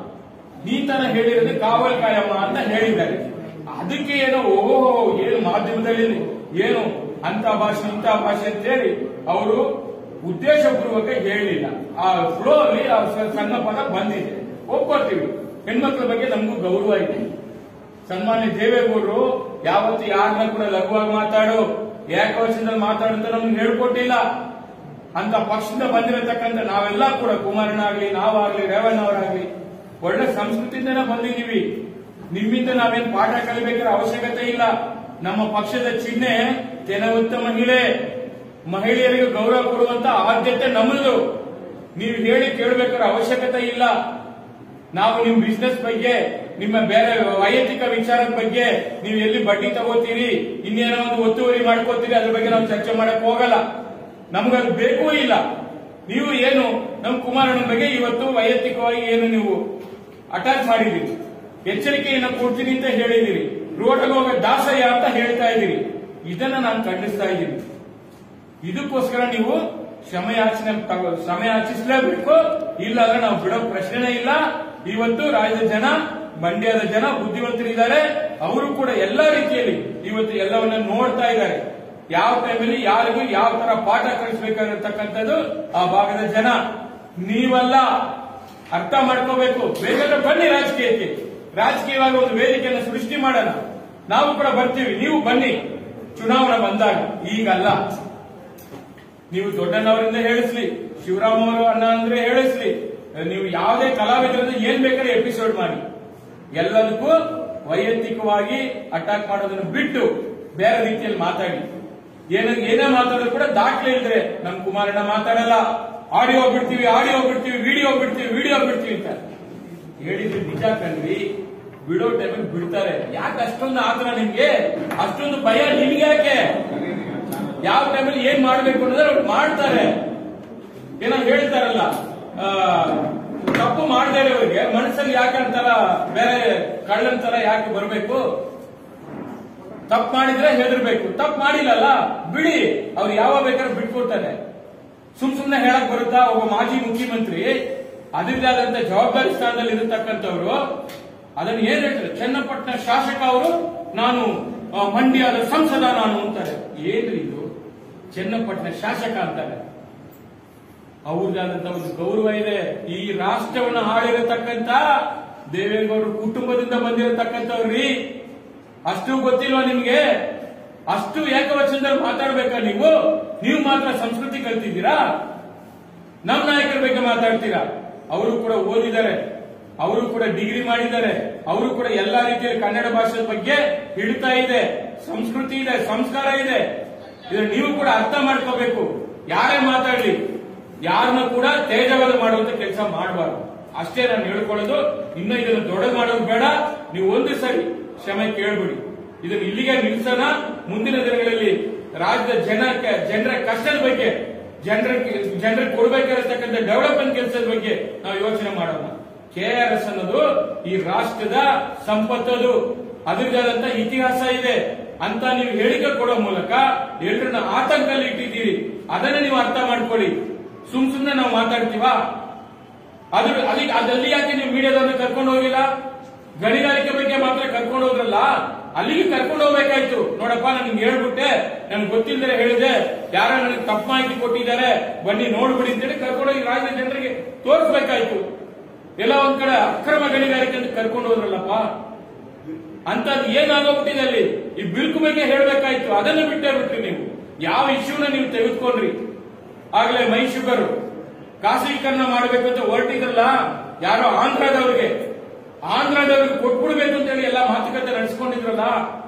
ನೀತನ ಹೇಳಿರೋದು ಕಾವಲ್ ಕಾಯಮ್ಮ ಅಂತ ಹೇಳಿದ್ದಾರೆ ಅದಕ್ಕೆ ಏನೋ ಓಹೋ ಏನು ಮಾಧ್ಯಮದಲ್ಲಿ ಏನು ಅಂತ ಭಾಷೆ ಇಂಥ ಭಾಷೆ ಅಂತ ಹೇಳಿ ಅವರು ಉದ್ದೇಶಪೂರ್ವಕ ಹೇಳಿಲ್ಲ ಆ ಫ್ಲೋ ಅಲ್ಲಿ ಆ ಸ- ಸಣ್ಣ ಪದ ಬಂದಿದೆ ಒಪ್ಕೊಳ್ತೀವಿ ಹೆಣ್ಮಕ್ಳ ಬಗ್ಗೆ ನಮಗೂ ಗೌರವ ಇದೆ ಸನ್ಮಾನ್ಯ ದೇವೇಗೌಡರು ಯಾವತ್ತು ಯಾರನ್ನ ಕೂಡ ಲಘುವಾಗಿ ಮಾತಾಡು ಏಕವಚನದಲ್ಲಿ ಮಾತಾಡು ಅಂತ ನಮ್ಗೆ ಹೇಳ್ಕೊಟ್ಟಿಲ್ಲ ಅಂತ ಪಕ್ಷದಿಂದ ಬಂದಿರತಕ್ಕಂಥ ನಾವೆಲ್ಲ ಕೂಡ ಕುಮಾರಣ್ಣ ಆಗ್ಲಿ ನಾವಾಗ್ಲಿ ರೇವಣ್ಣ ಅವರಾಗ್ಲಿ ಒಳ್ಳೆ ಸಂಸ್ಕೃತಿಯಿಂದನೇ ಬಂದಿದೀವಿ ನಿಮ್ಮಿಂದ ನಾವೇನ್ ಪಾಠ ಕಲಿಬೇಕಾದ ಅವಶ್ಯಕತೆ ಇಲ್ಲ ನಮ್ಮ ಪಕ್ಷದ ಚಿಹ್ನೆ ತೆನವುತ್ತ ಮಹಿಳೆ ಮಹಿಳೆಯರಿಗೆ ಗೌರವ ಕೊಡುವಂತ ಆದ್ಯತೆ ನಮ್ಮದು ನೀವು ಹೇಳಿ ಕೇಳಬೇಕಾದ ಅವಶ್ಯಕತೆ ಇಲ್ಲ ನಾವು ನಿಮ್ ಬಿಸ್ನೆಸ್ ಬಗ್ಗೆ ನಿಮ್ಮ ಬೇರೆ ವೈಯಕ್ತಿಕ ವಿಚಾರದ ಬಗ್ಗೆ ನೀವು ಎಲ್ಲಿ ಬಡ್ಡಿ ತಗೋತೀರಿ ಇನ್ನೇನೋ ಒಂದು ಒತ್ತುವರಿ ಮಾಡ್ಕೋತೀರಿ ಅದ್ರ ಬಗ್ಗೆ ನಾವು ಚರ್ಚೆ ಮಾಡಕ್ ಹೋಗಲ್ಲ ನಮ್ಗದು ಬೇಕೂ ಇಲ್ಲ ನೀವು ಏನು ನಮ್ ಕುಮಾರಣ್ಣನ ಬಗ್ಗೆ ಇವತ್ತು ವೈಯಕ್ತಿಕವಾಗಿ ಏನು ನೀವು ಅಟ್ಯಾಚ್ ಮಾಡಿದ್ದೀರಿ ಎಚ್ಚರಿಕೆಯನ್ನು ಕೊಡ್ತೀನಿ ಅಂತ ಹೇಳಿದಿರಿ ರೋಡ್ಗೆ ಹೋಗೋ ದಾಸಯ್ಯ ಅಂತ ಹೇಳ್ತಾ ಇದ್ದೀರಿ ಇದನ್ನ ನಾನು ಖಂಡಿಸ್ತಾ ಇದ್ದೀನಿ ಇದಕ್ಕೋಸ್ಕರ ನೀವು ಕ್ಷಮೆಯಾಚನೆ ತಗೋ ಕ್ಷಮೆಯಾಚಿಸಲೇಬೇಕು ಇಲ್ಲ ಅಂದ್ರೆ ನಾವು ಬಿಡೋ ಪ್ರಶ್ನೆನೇ ಇಲ್ಲ ಇವತ್ತು ರಾಜ್ಯದ ಜನ ಮಂಡ್ಯದ ಜನ ಬುದ್ಧಿವಂತರಿದ್ದಾರೆ ಅವರು ಕೂಡ ಎಲ್ಲ ರೀತಿಯಲ್ಲಿ ಇವತ್ತು ಎಲ್ಲವನ್ನ ನೋಡ್ತಾ ಇದ್ದಾರೆ ಯಾವ ಟೈಮಲ್ಲಿ ಯಾರಿಗೂ ಯಾವ ತರ ಪಾಠ ಕಲಿಸಬೇಕಾಗಿರ್ತಕ್ಕಂಥದ್ದು ಆ ಭಾಗದ ಜನ ನೀವಲ್ಲ ಅರ್ಥ ಮಾಡ್ಕೋಬೇಕು ಬೇಕಾದ್ರೆ ಬನ್ನಿ ರಾಜಕೀಯಕ್ಕೆ ರಾಜಕೀಯವಾಗಿ ಒಂದು ವೇದಿಕೆಯನ್ನು ಸೃಷ್ಟಿ ಮಾಡೋಣ ನಾವು ಕೂಡ ಬರ್ತೀವಿ ನೀವು ಬನ್ನಿ ಚುನಾವಣೆ ಬಂದಾಗ ಈಗಲ್ಲ ನೀವು ದೊಡ್ಡನವರಿಂದ ಹೇಳಿಸ್ಲಿ ಶಿವರಾಮ್ ಅವರು ಅಣ್ಣ ಅಂದ್ರೆ ಹೇಳಿಸ್ಲಿ ನೀವು ಯಾವುದೇ ಕಲಾವಿದರಿಂದ ಏನ್ ಬೇಕಾದ್ರೆ ಎಪಿಸೋಡ್ ಮಾಡಿ ಎಲ್ಲದಕ್ಕೂ ವೈಯಕ್ತಿಕವಾಗಿ ಅಟ್ಯಾಕ್ ಮಾಡೋದನ್ನ ಬಿಟ್ಟು ಬೇರೆ ರೀತಿಯಲ್ಲಿ ಮಾತಾಡಿ ಏನ ಏನೇ ಮಾತಾಡಿದ್ರು ಕೂಡ ದಾಖಲೆ ಇದ್ರೆ ನಮ್ ಕುಮಾರಣ್ಣ ಮಾತಾಡಲ್ಲ ಆಡಿಯೋ ಬಿಡ್ತೀವಿ ಆಡಿಯೋ ಬಿಡ್ತೀವಿ ವಿಡಿಯೋ ಬಿಡ್ತೀವಿ ವಿಡಿಯೋ ಬಿಡ್ತೀವಿ ಅಂತ ಹೇಳಿದ್ರೆ ನಿಜ ಕಣ್ರಿ ಬಿಡೋ ಟೈಮಲ್ಲಿ ಬಿಡ್ತಾರೆ ಯಾಕೆ ಅಷ್ಟೊಂದು ಆತರ ನಿಮ್ಗೆ ಅಷ್ಟೊಂದು ಭಯ ನಿಮ್ಗೆ ಯಾಕೆ ಯಾವ ಟೈಮಲ್ಲಿ ಏನ್ ಮಾಡ್ಬೇಕು ಅನ್ನೋದ್ರೆ ಅವ್ರು ಮಾಡ್ತಾರೆ ಏನೋ ಹೇಳ್ತಾರಲ್ಲ ಆ, ತಪ್ಪು ಮಾಡದೇ ಇರೋರಿಗೆ ಮನಸ್ಸಲ್ಲಿ ಯಾಕೆ ಅಂತಾರ ಬೇರೆ ಕಳ್ಳನ್ ತರ ಯಾಕೆ ಬರಬೇಕು ತಪ್ಪು ಮಾಡಿದ್ರೆ ಹೆದರ್ಬೇಕು ತಪ್ಪು ಮಾಡಿಲ್ಲಲ್ಲ ಬಿಡಿ ಅವ್ರು ಯಾವಾಗ ಬೇಕಾದ್ರೂ ಬಿಟ್ಕೊಡ್ತಾರೆ ಸುಮ್ ಸುಮ್ನೆ ಹೇಳಕ್ ಬರುತ್ತಾ ಒಬ್ಬ ಮಾಜಿ ಮುಖ್ಯಮಂತ್ರಿ ಅದರದೇ ಆದಂತ ಜವಾಬ್ದಾರಿ ಸ್ಥಾನದಲ್ಲಿ ಇರತಕ್ಕಂಥವ್ರು ಅದನ್ನ ಏನ್ ಹೇಳ್ತಾರೆ ಚನ್ನಪಟ್ಟಣ ಶಾಸಕ ಅವರು ನಾನು ಆ, ಮಂಡ್ಯದ ಸಂಸದ ನಾನು ಅಂತಾರೆ ಏನ್ರಿ ಇದು ಚನ್ನಪಟ್ಟಣ ಶಾಸಕ ಅಂತಾರೆ ಅವ್ರದ್ದಾದಂತ ಒಂದು ಗೌರವ ಇದೆ ಈ ರಾಷ್ಟ್ರವನ್ನು ಆಳಿರತಕ್ಕಂತ ದೇವೇಗೌಡರ ಕುಟುಂಬದಿಂದ ಬಂದಿರತಕ್ಕಂಥವ್ರಿ ಅಷ್ಟು ಗೊತ್ತಿಲ್ವಾ ನಿಮ್ಗೆ ಅಷ್ಟು ಏಕವಚನದಲ್ಲಿ ಮಾತಾಡ್ಬೇಕಾ ನೀವು ನೀವು ಮಾತ್ರ ಸಂಸ್ಕೃತಿ ಕಲ್ತಿದ್ದೀರಾ ನಮ್ಮ ನಾಯಕರ ಬಗ್ಗೆ ಮಾತಾಡ್ತೀರಾ ಅವರು ಕೂಡ ಓದಿದ್ದಾರೆ ಅವರು ಕೂಡ ಡಿಗ್ರಿ ಮಾಡಿದ್ದಾರೆ ಅವರು ಕೂಡ ಎಲ್ಲಾ ರೀತಿಯಲ್ಲಿ ಕನ್ನಡ ಭಾಷೆ ಬಗ್ಗೆ ಹಿಡಿತಾ ಇದೆ ಸಂಸ್ಕೃತಿ ಇದೆ ಸಂಸ್ಕಾರ ಇದೆ ಇದನ್ನ ನೀವು ಕೂಡ ಅರ್ಥ ಮಾಡ್ಕೋಬೇಕು ಯಾರೇ ಮಾತಾಡ್ಲಿ ಯಾರನ್ನ ಕೂಡ ತೇಜವಾದ ಮಾಡುವಂತ ಕೆಲಸ ಮಾಡಬಾರ್ದು ಅಷ್ಟೇ ನಾನು ಹೇಳ್ಕೊಳ್ಳೋದು ಇನ್ನ ಇದನ್ನು ದೊಡ್ಡದು ಮಾಡೋದು ಬೇಡ ನೀವು ಒಂದು ಸರಿ ಕ್ಷಮೆ ಕೇಳ್ಬಿಡಿ ಇದನ್ನ ಇಲ್ಲಿಗೆ ನಿಲ್ಸೋಣ ಮುಂದಿನ ದಿನಗಳಲ್ಲಿ ರಾಜ್ಯದ ಜನ ಜನರ ಕಷ್ಟದ ಬಗ್ಗೆ ಜನರ ಜನರಿಗೆ ಕೊಡಬೇಕಾಗಿರತಕ್ಕಂಥ ಡೆವಲಪ್ಮೆಂಟ್ ಕೆಲಸದ ಬಗ್ಗೆ ನಾವು ಯೋಚನೆ ಮಾಡೋಣ ಕೆಆರ್ಎಸ್ ಅನ್ನೋದು ಈ ರಾಷ್ಟ್ರದ ಸಂಪತ್ತದು ಅದರದೇ ಆದಂತ ಇತಿಹಾಸ ಇದೆ ಅಂತ ನೀವು ಹೇಳಿಕೆ ಕೊಡೋ ಮೂಲಕ ಎಲ್ರನ್ನ ಆತಂಕದಲ್ಲಿ ಇಟ್ಟಿದ್ದೀರಿ ಅದನ್ನ ನೀವು ಅರ್ಥ ಮಾಡ್ಕೊಳ್ಳಿ ಸುಮ್ ಸುಮ್ನೆ ನಾವು ಮಾತಾಡ್ತೀವಾ ಅದ್ರ ಅಲ್ಲಿ ಅದಲ್ಲಿ ಯಾಕೆ ನೀವು ಮೀಡಿಯಾದವ್ರನ್ನ ಕರ್ಕೊಂಡು ಹೋಗಿಲ್ಲ ಗಣಿಗಾರಿಕೆ ಬಗ್ಗೆ ಮಾತ್ರ ಕರ್ಕೊಂಡು ಹೋದ್ರಲ್ಲ ಅಲ್ಲಿಗೆ ಕರ್ಕೊಂಡು ಹೋಗ್ಬೇಕಾಯ್ತು ನೋಡಪ್ಪ ನಾನು ನಿಮ್ಗೆ ಹೇಳ್ಬಿಟ್ಟೆ ನನ್ಗೆ ಗೊತ್ತಿಲ್ಲದೆ ಹೇಳಿದೆ ಯಾರೋ ನನಗೆ ತಪ್ಪು ಮಾಹಿತಿ ಕೊಟ್ಟಿದ್ದಾರೆ ಬನ್ನಿ ನೋಡ್ಬಿಡಿ ಅಂತೇಳಿ ಕರ್ಕೊಂಡೋಗಿ ರಾಜ್ಯದ ಜನರಿಗೆ ತೋರಿಸ್ಬೇಕಾಯ್ತು ಎಲ್ಲ ಒಂದ್ ಕಡೆ ಅಕ್ರಮ ಗಣಿಗಾರಿಕೆ ಅಂತ ಕರ್ಕೊಂಡು ಹೋದ್ರಲ್ಲಪ್ಪ ಅಂತದ್ ಏನಾಗೋಗ್ಬಿಟ್ಟಿದೆ ಅಲ್ಲಿ ಈ ಬಿಲ್ಕು ಬಗ್ಗೆ ಹೇಳ್ಬೇಕಾಯ್ತು ಅದನ್ನ ಬಿಟ್ಟೇ ಬಿಟ್ರಿ ನೀವು ಯಾವ ಇಶ್ಯೂನ ನೀವು ತೆಗೆದುಕೊಂಡ್ರಿ ಆಗ್ಲೇ ಮೈ ಶುಗರ್ ಖಾಸಗೀಕರಣ ಮಾಡಬೇಕು ಅಂತ ಹೊರಟಿದ್ರಲ್ಲ ಯಾರೋ ಆಂಧ್ರದವ್ರಿಗೆ ಆಂಧ್ರದವ್ರಿಗೆ ಕೊಟ್ಬಿಡ್ಬೇಕು ಅಂತ ಹೇಳಿ ಎಲ್ಲ ಮಾತುಕತೆ ನಡೆಸ್ಕೊಂಡಿದ್ರಲ್ಲ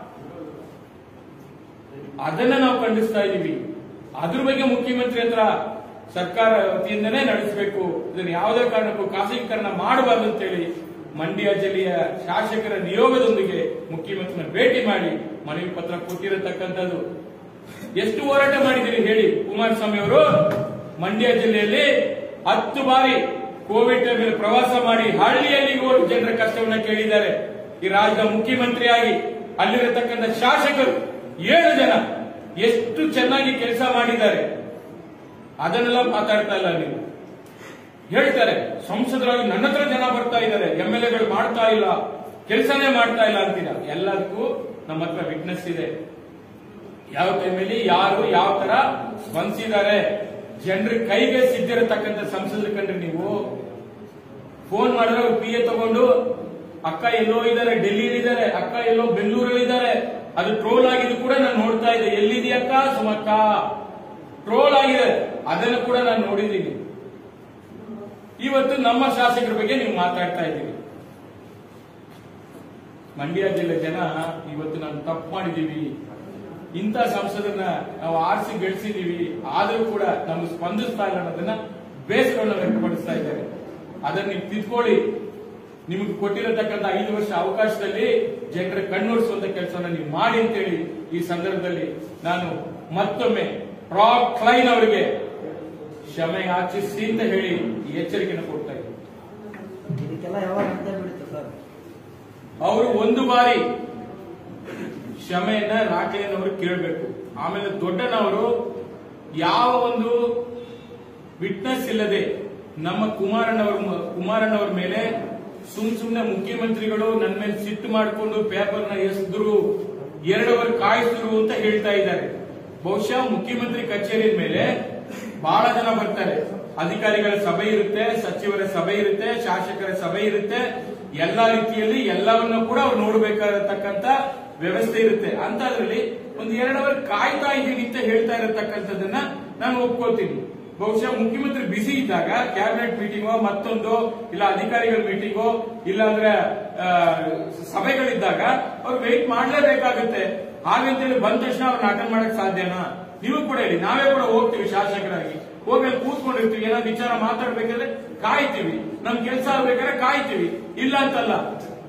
ಅದನ್ನ ನಾವು ಖಂಡಿಸ್ತಾ ಇದೀವಿ ಅದ್ರ ಬಗ್ಗೆ ಮುಖ್ಯಮಂತ್ರಿ ಹತ್ರ ಸರ್ಕಾರ ವತಿಯಿಂದನೇ ನಡೆಸಬೇಕು ಇದನ್ನ ಯಾವುದೇ ಕಾರಣಕ್ಕೂ ಖಾಸಗೀಕರಣ ಮಾಡಬಾರ್ದು ಅಂತೇಳಿ ಮಂಡ್ಯ ಜಿಲ್ಲೆಯ ಶಾಸಕರ ನಿಯೋಗದೊಂದಿಗೆ ಮುಖ್ಯಮಂತ್ರಿನ ಭೇಟಿ ಮಾಡಿ ಮನವಿ ಪತ್ರ ಕೊಟ್ಟಿರತಕ್ಕಂಥದ್ದು ಎಷ್ಟು ಹೋರಾಟ ಮಾಡಿದಿರಿ ಹೇಳಿ ಕುಮಾರಸ್ವಾಮಿ ಅವರು ಮಂಡ್ಯ ಜಿಲ್ಲೆಯಲ್ಲಿ ಹತ್ತು ಬಾರಿ ಕೋವಿಡ್ ಟೈಮಲ್ಲಿ ಪ್ರವಾಸ ಮಾಡಿ ಹಳ್ಳಿಯಲ್ಲಿ ಹೋಗಿ ಜನರ ಕಷ್ಟವನ್ನ ಕೇಳಿದ್ದಾರೆ ಈ ರಾಜ್ಯದ ಮುಖ್ಯಮಂತ್ರಿಯಾಗಿ ಅಲ್ಲಿರತಕ್ಕಂಥ ಶಾಸಕರು ಏಳು ಜನ ಎಷ್ಟು ಚೆನ್ನಾಗಿ ಕೆಲಸ ಮಾಡಿದ್ದಾರೆ ಅದನ್ನೆಲ್ಲ ಮಾತಾಡ್ತಾ ಇಲ್ಲ ನೀವು ಹೇಳ್ತಾರೆ ಸಂಸದರಾಗಿ ನನ್ನ ಹತ್ರ ಜನ ಬರ್ತಾ ಇದ್ದಾರೆ ಎಂ ಎಲ್ ಎಗಳು ಮಾಡ್ತಾ ಇಲ್ಲ ಕೆಲಸನೇ ಮಾಡ್ತಾ ಇಲ್ಲ ಅಂತೀರ ಎಲ್ಲದಕ್ಕೂ ನಮ್ಮ ಹತ್ರ ವಿಟ್ನೆಸ್ ಇದೆ ಯಾವ ಟೈಮಲ್ಲಿ ಯಾರು ಯಾವ ತರ ಸ್ಪಂದಿಸಿದ್ದಾರೆ ಜನರ ಕೈಗೆ ಸಿದ್ದಿರತಕ್ಕಂಥ ಸಂಸದರು ಕಂಡ್ರೆ ನೀವು ಫೋನ್ ಮಾಡಿದ್ರೆ ಅವ್ರು ಪಿ ಎ ತಗೊಂಡು ಅಕ್ಕ ಎಲ್ಲೋ ಇದ್ದಾರೆ ಡೆಲ್ಲಿಲಿ ಇದ್ದಾರೆ ಅಕ್ಕ ಎಲ್ಲೋ ಬೆಂಗಳೂರಲ್ಲಿ ಇದ್ದಾರೆ ಅದು ಟ್ರೋಲ್ ಆಗಿದ್ದು ಕೂಡ ನಾನು ನೋಡ್ತಾ ಇದ್ದೆ ಎಲ್ಲಿದೆಯಕ್ಕ ಸುಮಕ್ಕ ಟ್ರೋಲ್ ಆಗಿದೆ ಅದನ್ನು ಕೂಡ ನಾನು ನೋಡಿದ್ದೀನಿ ಇವತ್ತು ನಮ್ಮ ಶಾಸಕರ ಬಗ್ಗೆ ನೀವು ಮಾತಾಡ್ತಾ ಇದ್ದೀರಿ ಮಂಡ್ಯ ಜಿಲ್ಲೆ ಜನ ಇವತ್ತು ನಾವು ತಪ್ಪು ಮಾಡಿದೀವಿ ಇಂಥ ಸಂಸದನ್ನ ನಾವು ಆರಿಸಿ ಗಳಿಸಿದೀವಿ ಆದ್ರೂ ಕೂಡ ನಮ್ಗೆ ಸ್ಪಂದಿಸ್ತಾ ಇಲ್ಲ ಅನ್ನೋದನ್ನ ಬೇಸರವನ್ನು ವ್ಯಕ್ತಪಡಿಸ್ತಾ ಇದ್ದಾರೆ ಅದನ್ನ ನೀವು ತಿದ್ಕೊಳ್ಳಿ ನಿಮಗೆ ಕೊಟ್ಟಿರತಕ್ಕಂತ ಐದು ವರ್ಷ ಅವಕಾಶದಲ್ಲಿ ಜನರ ಕಣ್ಣೋಡಿಸುವಂತ ಕೆಲಸವನ್ನ ನೀವು ಮಾಡಿ ಅಂತೇಳಿ ಈ ಸಂದರ್ಭದಲ್ಲಿ ನಾನು ಮತ್ತೊಮ್ಮೆ ರಾಕ್ ಕ್ಲೈನ್ ಅವರಿಗೆ ಕ್ಷಮೆ ಯಾಚಿಸಿ ಅಂತ ಹೇಳಿ ಈ ಎಚ್ಚರಿಕೆಯನ್ನು ಕೊಡ್ತಾ ಇದ್ದೀನಿ ಇದಕ್ಕೆಲ್ಲ ಯಾವಾಗ ಅಂತ ಬಿಡುತ್ತೆ ಸರ್ ಅವರು ಒಂದು ಬಾರಿ ಕ್ಷಮೆಯನ್ನ ರಾಕೇನವರು ಕೇಳಬೇಕು ಆಮೇಲೆ ದೊಡ್ಡನವರು ಯಾವ ಒಂದು ವಿಟ್ನೆಸ್ ಇಲ್ಲದೆ ನಮ್ಮ ಕುಮಾರಣ್ಣವರ ಕುಮಾರಣ್ಣವರ ಮೇಲೆ ಸುಮ್ ಸುಮ್ನೆ ಮುಖ್ಯಮಂತ್ರಿಗಳು ನನ್ನ ಮೇಲೆ ಸಿಟ್ಟು ಮಾಡಿಕೊಂಡು ಪೇಪರ್ನ ಎಸೆದ್ರು ಎರಡು ಅವರ್ ಕಾಯಿಸಿದ್ರು ಅಂತ ಹೇಳ್ತಾ ಇದ್ದಾರೆ ಬಹುಶಃ ಮುಖ್ಯಮಂತ್ರಿ ಕಚೇರಿ ಮೇಲೆ ಬಹಳ ಜನ ಬರ್ತಾರೆ ಅಧಿಕಾರಿಗಳ ಸಭೆ ಇರುತ್ತೆ ಸಚಿವರ ಸಭೆ ಇರುತ್ತೆ ಶಾಸಕರ ಸಭೆ ಇರುತ್ತೆ ಎಲ್ಲಾ ರೀತಿಯಲ್ಲಿ ಎಲ್ಲವನ್ನ ಕೂಡ ಅವ್ರು ನೋಡಬೇಕಾಗಿರತಕ್ಕಂತ ವ್ಯವಸ್ಥೆ ಇರುತ್ತೆ ಅಂತದ್ರಲ್ಲಿ ಒಂದು ಎರಡು ಅವರ್ ಕಾಯ್ತಾ ಇದ್ದೀನಿ ಅಂತ ಹೇಳ್ತಾ ಇರತಕ್ಕಂಥದ್ದನ್ನ ನಾನು ಒಪ್ಕೋತೀನಿ ಬಹುಶಃ ಮುಖ್ಯಮಂತ್ರಿ ಬಿಸಿ ಇದ್ದಾಗ ಕ್ಯಾಬಿನೆಟ್ ಮೀಟಿಂಗೋ ಮತ್ತೊಂದು ಇಲ್ಲ ಅಧಿಕಾರಿಗಳ ಮೀಟಿಂಗೋ ಇಲ್ಲ ಅಂದ್ರೆ ಆ, ಸಭೆಗಳಿದ್ದಾಗ ಅವ್ರು ವೆಯ್ಟ್ ಮಾಡ್ಲೇಬೇಕಾಗುತ್ತೆ ಹಾಗಂತೇಳಿ ಬಂದ ತಕ್ಷಣ ಅವ್ರನ್ನ ಅಟೆಂಡ್ ಮಾಡಕ್ ಸಾಧ್ಯನಾ ನೀವು ಕೂಡ ಹೇಳಿ ನಾವೇ ಕೂಡ ಹೋಗ್ತೀವಿ ಶಾಸಕರಾಗಿ ಹೋಗಿ ಅಲ್ಲಿ ಕೂತ್ಕೊಂಡಿರ್ತೀವಿ ಏನೋ ವಿಚಾರ ಮಾತಾಡ್ಬೇಕಾದ್ರೆ ಕಾಯ್ತೀವಿ ನಮ್ ಕೆಲಸ ಆಗ್ಬೇಕಾದ್ರೆ ಕಾಯ್ತೀವಿ ಇಲ್ಲ ಅಂತಲ್ಲ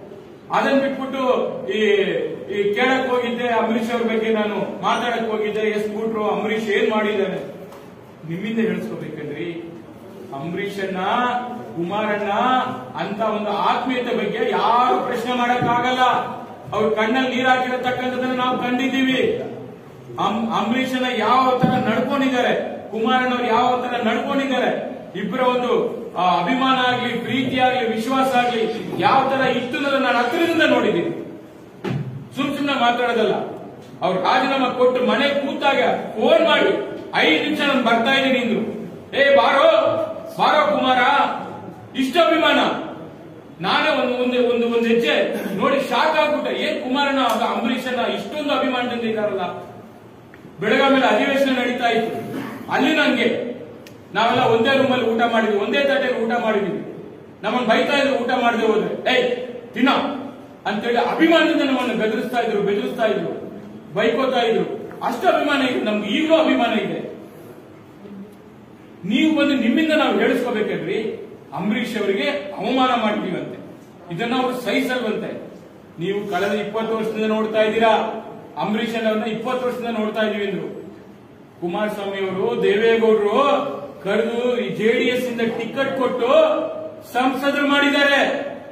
ಅದನ್ನ ಬಿಟ್ಬಿಟ್ಟು ಈ ಈ ಕೇಳಕ್ ಹೋಗಿದ್ದೆ ಅಂಬರೀಷ್ ಅವ್ರ ಬಗ್ಗೆ ನಾನು ಮಾತಾಡಕ್ ಹೋಗಿದ್ದೆ ಎಸ್ ಬಿಟ್ರು ಅಂಬರೀಷ್ ಏನ್ ಮಾಡಿದ್ದಾನೆ ನಿಮ್ಮಿಂದ ಹೇಳಿಸ್ಕೋಬೇಕಂದ್ರಿ ಅಂಬರೀಷನ್ನ ಕುಮಾರಣ್ಣ ಅಂತ ಒಂದು ಆತ್ಮೀಯತೆ ಬಗ್ಗೆ ಯಾರು ಪ್ರಶ್ನೆ ಮಾಡಕ್ ಆಗಲ್ಲ ಅವ್ರ ಕಣ್ಣಲ್ಲಿ ನೀರ್ ಹಾಕಿರತಕ್ಕಂಥದ್ದನ್ನ ನಾವು ಕಂಡಿದ್ದೀವಿ ಅಂ- ಅಂಬರೀಷನ ಯಾವ ತರ ನಡ್ಕೊಂಡಿದ್ದಾರೆ ಕುಮಾರಣ್ಣವ್ರು ಯಾವ ತರ ನಡ್ಕೊಂಡಿದ್ದಾರೆ ಇಬ್ಬರ ಒಂದು ಆ, ಅಭಿಮಾನ ಆಗ್ಲಿ ಪ್ರೀತಿ ಆಗ್ಲಿ ವಿಶ್ವಾಸ ಆಗ್ಲಿ ಯಾವ ತರ ಇತ್ತು ಅನ್ನೋದನ್ನ ನಾನು ಹತ್ತಿರದಿಂದ ನೋಡಿದ್ದೀನಿ ಸುಮ್ ಸುಮ್ನೆ ಮಾತಾಡೋದಲ್ಲ ಅವ್ರು ರಾಜೀನಾಮೆ ಕೊಟ್ಟು ಮನೆ ಕೂತಾಗ ಫೋನ್ ಮಾಡಿ ಐದು ನಿಮಿಷ ನಾನು ಬರ್ತಾ ಇದ್ದೀನಿ ಇಂದ್ರು ಏ ಬಾರೋ ಬಾರೋ ಕುಮಾರ ಇಷ್ಟ ಅಭಿಮಾನ ನಾನೇ ಒಂದು ಒಂದು ಒಂದು ಒಂದು ಹೆಜ್ಜೆ ನೋಡಿ ಶಾಕ್ ಆಗ್ಬಿಟ್ಟೆ ಏನ್ ಕುಮಾರನ ಆಗ ಅಂಬರೀಷನ ಇಷ್ಟೊಂದು ಅಭಿಮಾನದಿಂದ ಇದ್ದಾರಲ್ಲ ಬೆಳಗಾವಿಯಲ್ಲಿ ಅಧಿವೇಶನ ನಡೀತಾ ಇತ್ತು ಅಲ್ಲಿ ನಂಗೆ ನಾವೆಲ್ಲ ಒಂದೇ ರೂಮಲ್ಲಿ ಊಟ ಮಾಡಿದ್ವಿ ಒಂದೇ ತಟ್ಟೆಗೆ ಊಟ ಮಾಡಿದ್ವಿ ನಮ್ಮನ್ನ ಬೈತಾ ಇದ್ರು ಊಟ ಮಾಡದೆ ಹೋದ್ರೆ ಏಯ್ ತಿನ್ನ ಅಂತೇಳಿ ಅಭಿಮಾನದಿಂದ ನಮ್ಮನ್ನು ಬೆದರಿಸ್ತಾ ಇದ್ರು ಬೆದರಿಸ್ತಾ ಇದ್ರು ಬೈಕೋತಾ ಇದ್ರು ಅಷ್ಟು ಅಭಿಮಾನ ಇದೆ ನಮ್ಗೆ ಈಗಲೂ ಅಭಿಮಾನ ಇದೆ ನೀವು ಬಂದು ನಿಮ್ಮಿಂದ ನಾವು ಹೇಳಿಸ್ಕೋಬೇಕಲ್ರಿ ಅಂಬರೀಷ್ ಅವರಿಗೆ ಅವಮಾನ ಮಾಡ್ತೀವಂತೆ ಇದನ್ನ ಅವರು ಸಹಿಸಲ್ವಂತೆ ನೀವು ಕಳೆದ ಇಪ್ಪತ್ತು ವರ್ಷದಿಂದ ನೋಡ್ತಾ ಇದ್ದೀರಾ ಅಂಬರೀಷ್ ಅವ್ರನ್ನ ಇಪ್ಪತ್ತು ವರ್ಷದಿಂದ ನೋಡ್ತಾ ಇದೀವಿ ಅಂದ್ರು ಕುಮಾರಸ್ವಾಮಿ ಅವರು ದೇವೇಗೌಡರು ಕರೆದು ಈ ಜೆಡಿಎಸ್ ಇಂದ ಟಿಕೆಟ್ ಕೊಟ್ಟು ಸಂಸದರು ಮಾಡಿದ್ದಾರೆ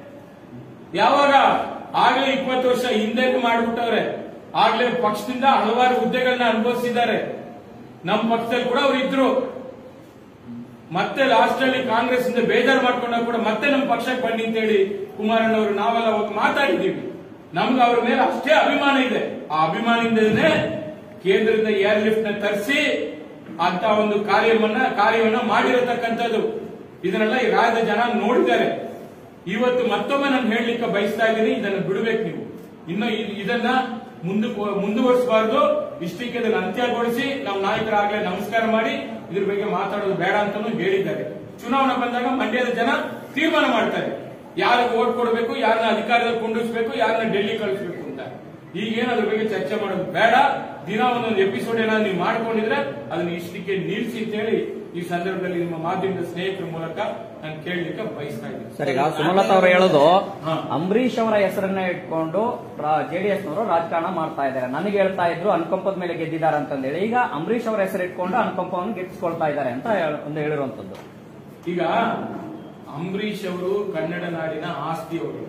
ಯಾವಾಗ ಆಗ್ಲೇ ಇಪ್ಪತ್ತು ವರ್ಷ ಹಿಂದೆ ಮಾಡ್ಬಿಟ್ಟವ್ರೆ ಆಗ್ಲೇ ಪಕ್ಷದಿಂದ ಹಲವಾರು ಹುದ್ದೆಗಳನ್ನ ಅನುಭವಿಸಿದ್ದಾರೆ ನಮ್ಮ ಪಕ್ಷದಲ್ಲಿ ಕೂಡ ಅವ್ರು ಇದ್ರು ಮತ್ತೆ ಲಾಸ್ಟ್ ಅಲ್ಲಿ ಕಾಂಗ್ರೆಸ್ ಇಂದ ಬೇಜಾರು ಮಾಡ್ಕೊಂಡಾಗ ಕೂಡ ಮತ್ತೆ ನಮ್ಮ ಪಕ್ಷಕ್ಕೆ ಬನ್ನಿ ಅಂತ ಹೇಳಿ ಕುಮಾರಣ್ಣವರು ನಾವೆಲ್ಲ ಹೋಗಿ ಮಾತಾಡಿದ್ದೀವಿ ನಮ್ಗೆ ಅವ್ರ ಮೇಲೆ ಅಷ್ಟೇ ಅಭಿಮಾನ ಇದೆ ಆ ಅಭಿಮಾನದಿಂದನೇ ಕೇಂದ್ರದಿಂದ ಏರ್ ಲಿಫ್ಟ್ ನ ತರಿಸಿ ಅಂತ ಒಂದು ಕಾರ್ಯವನ್ನ ಕಾರ್ಯವನ್ನ ಮಾಡಿರತಕ್ಕಂಥದ್ದು ಇದನ್ನೆಲ್ಲ ಈ ರಾಜ್ಯದ ಜನ ನೋಡಿದ್ದಾರೆ ಇವತ್ತು ಮತ್ತೊಮ್ಮೆ ನಾನು ಹೇಳಲಿಕ್ಕೆ ಬಯಸ್ತಾ ಇದ್ದೀನಿ ಇದನ್ನು ಬಿಡಬೇಕು ನೀವು ಇನ್ನು ಇ- ಇದನ್ನ ಮುಂದಕ್ಕೆ ಮುಂದುವರಿಸಬಾರದು ಇಷ್ಟಕ್ಕೆ ಇದನ್ನು ಅಂತ್ಯಗೊಳಿಸಿ ನಮ್ಮ ನಾಯಕರಾಗಲೇ ನಮಸ್ಕಾರ ಮಾಡಿ ಇದ್ರ ಬಗ್ಗೆ ಮಾತಾಡೋದು ಬೇಡ ಅಂತಾನು ಹೇಳಿದ್ದಾರೆ ಚುನಾವಣೆ ಬಂದಾಗ ಮಂಡ್ಯದ ಜನ ತೀರ್ಮಾನ ಮಾಡ್ತಾರೆ ಯಾರಿಗೆ ಓಟ್ ಕೊಡಬೇಕು ಯಾರನ್ನ ಅಧಿಕಾರದಲ್ಲಿ ಕೊಂಡಿಸ್ಬೇಕು ಯಾರನ್ನ ಡೆಲ್ಲಿ ಕಳಿಸ್ಬೇಕು ಅಂತ ಈಗೇನು ಅದ್ರ ಬಗ್ಗೆ ಚರ್ಚೆ ಮಾಡೋದು ಬೇಡ ದಿನ ಒಂದೊಂದು ಎಪಿಸೋಡ್ ಏನಾದ್ರು ನೀವು ಮಾಡ್ಕೊಂಡಿದ್ರೆ ಅದನ್ನ ಇಷ್ಟಕ್ಕೆ ನಿಲ್ಸಿ ಅಂತ ಹೇಳಿ ಈ ಸಂದರ್ಭದಲ್ಲಿ ನಿಮ್ಮ ಮಾಧ್ಯಮದ ಸ್ನೇಹಿತರ ಮೂಲಕ ನಾನು ಕೇಳಲಿಕ್ಕೆ ಬಯಸ್ತಾ ಇದ್ದೀನಿ ಸರ್ ಈಗ ಸುಮಲತಾ ಅವರು ಹೇಳೋದು ಹಾ. ಅಂಬರೀಷ್ ಅವರ ಹೆಸರನ್ನ ಇಟ್ಕೊಂಡು ಜೆಡಿಎಸ್ ನವರು ರಾಜಕಾರಣ ಮಾಡ್ತಾ ಇದ್ದಾರೆ ನನಗೆ ಹೇಳ್ತಾ ಇದ್ರು ಅನುಕಂಪದ ಮೇಲೆ ಗೆದ್ದಿದ್ದಾರೆ ಅಂತಂದೇಳಿ ಈಗ ಅಂಬರೀಷ್ ಅವರ ಹೆಸರು ಇಟ್ಕೊಂಡು ಅನುಕಂಪವನ್ನು ಗೆದ್ದಿಸ್ಕೊಳ್ತಾ ಇದ್ದಾರೆ ಅಂತ ಹೇಳ- ಒಂದು ಹೇಳಿರುವಂತದ್ದು ಈಗ ಅಂಬರೀಷ್ ಅವರು ಕನ್ನಡ ನಾಡಿನ ಆಸ್ತಿ ಅವರು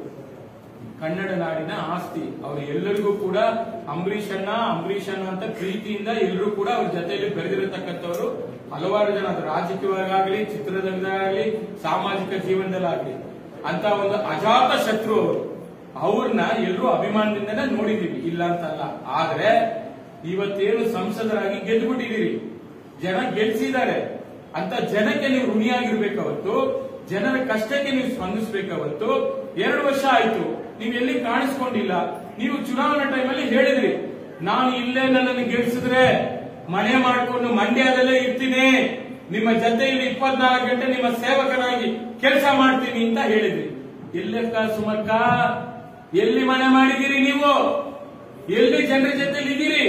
ಕನ್ನಡ ನಾಡಿನ ಆಸ್ತಿ ಅವರು ಎಲ್ಲರಿಗೂ ಕೂಡ ಅಂಬರೀಷ್ ಅಣ್ಣ ಅಂಬರೀಷ್ ಅಣ್ಣ ಅಂತ ಪ್ರೀತಿಯಿಂದ ಎಲ್ಲರೂ ಕೂಡ ಅವ್ರ ಜೊತೆಯಲ್ಲಿ ಬೆಳೆದಿರತಕ್ಕಂಥವ್ರು ಹಲವಾರು ಜನ ಅದು ರಾಜಕೀಯವಾಗಲಿ ಚಿತ್ರರಂಗದಾಗಲಿ ಸಾಮಾಜಿಕ ಜೀವನದಲ್ಲಾಗಲಿ ಅಂತ ಒಂದು ಅಜಾತ ಶತ್ರು ಅವರು ಅವ್ರನ್ನ ಎಲ್ಲರೂ ಅಭಿಮಾನದಿಂದನೇ ನೋಡಿದೀವಿ ಇಲ್ಲ ಅಂತಲ್ಲ ಆದ್ರೆ ಇವತ್ತೇನು ಸಂಸದರಾಗಿ ಗೆದ್ದುಬಿಟ್ಟಿದ್ದೀರಿ ಜನ ಗೆಲ್ಸಿದ್ದಾರೆ ಅಂತ ಜನಕ್ಕೆ ನೀವು ಋಣಿಯಾಗಿರ್ಬೇಕು ಅವತ್ತು ಜನರ ಕಷ್ಟಕ್ಕೆ ನೀವು ಸ್ಪಂದಿಸಬೇಕಾವತ್ತು ಎರಡು ವರ್ಷ ಆಯ್ತು ನೀವು ಎಲ್ಲಿ ಕಾಣಿಸ್ಕೊಂಡಿಲ್ಲ ನೀವು ಚುನಾವಣಾ ಟೈಮಲ್ಲಿ ಹೇಳಿದ್ರಿ ನಾನು ಇಲ್ಲೇ ನನ್ನನ್ನು ಗೆಲ್ಸಿದ್ರೆ ಮನೆ ಮಾಡಿಕೊಂಡು ಮಂಡ್ಯದಲ್ಲೇ ಇರ್ತೀನಿ ನಿಮ್ಮ ಜೊತೆಯಲ್ಲಿ ಇಪ್ಪತ್ನಾಲ್ಕು ಗಂಟೆ ನಿಮ್ಮ ಸೇವಕನಾಗಿ ಕೆಲಸ ಮಾಡ್ತೀನಿ ಅಂತ ಹೇಳಿದ್ರಿ ಎಲ್ಲಕ್ಕ ಸುಮಕ್ಕ ಎಲ್ಲಿ ಮನೆ ಮಾಡಿದಿರಿ ನೀವು ಎಲ್ಲಿ ಜನರ ಜೊತೆಲಿ ಇದ್ದೀರಿ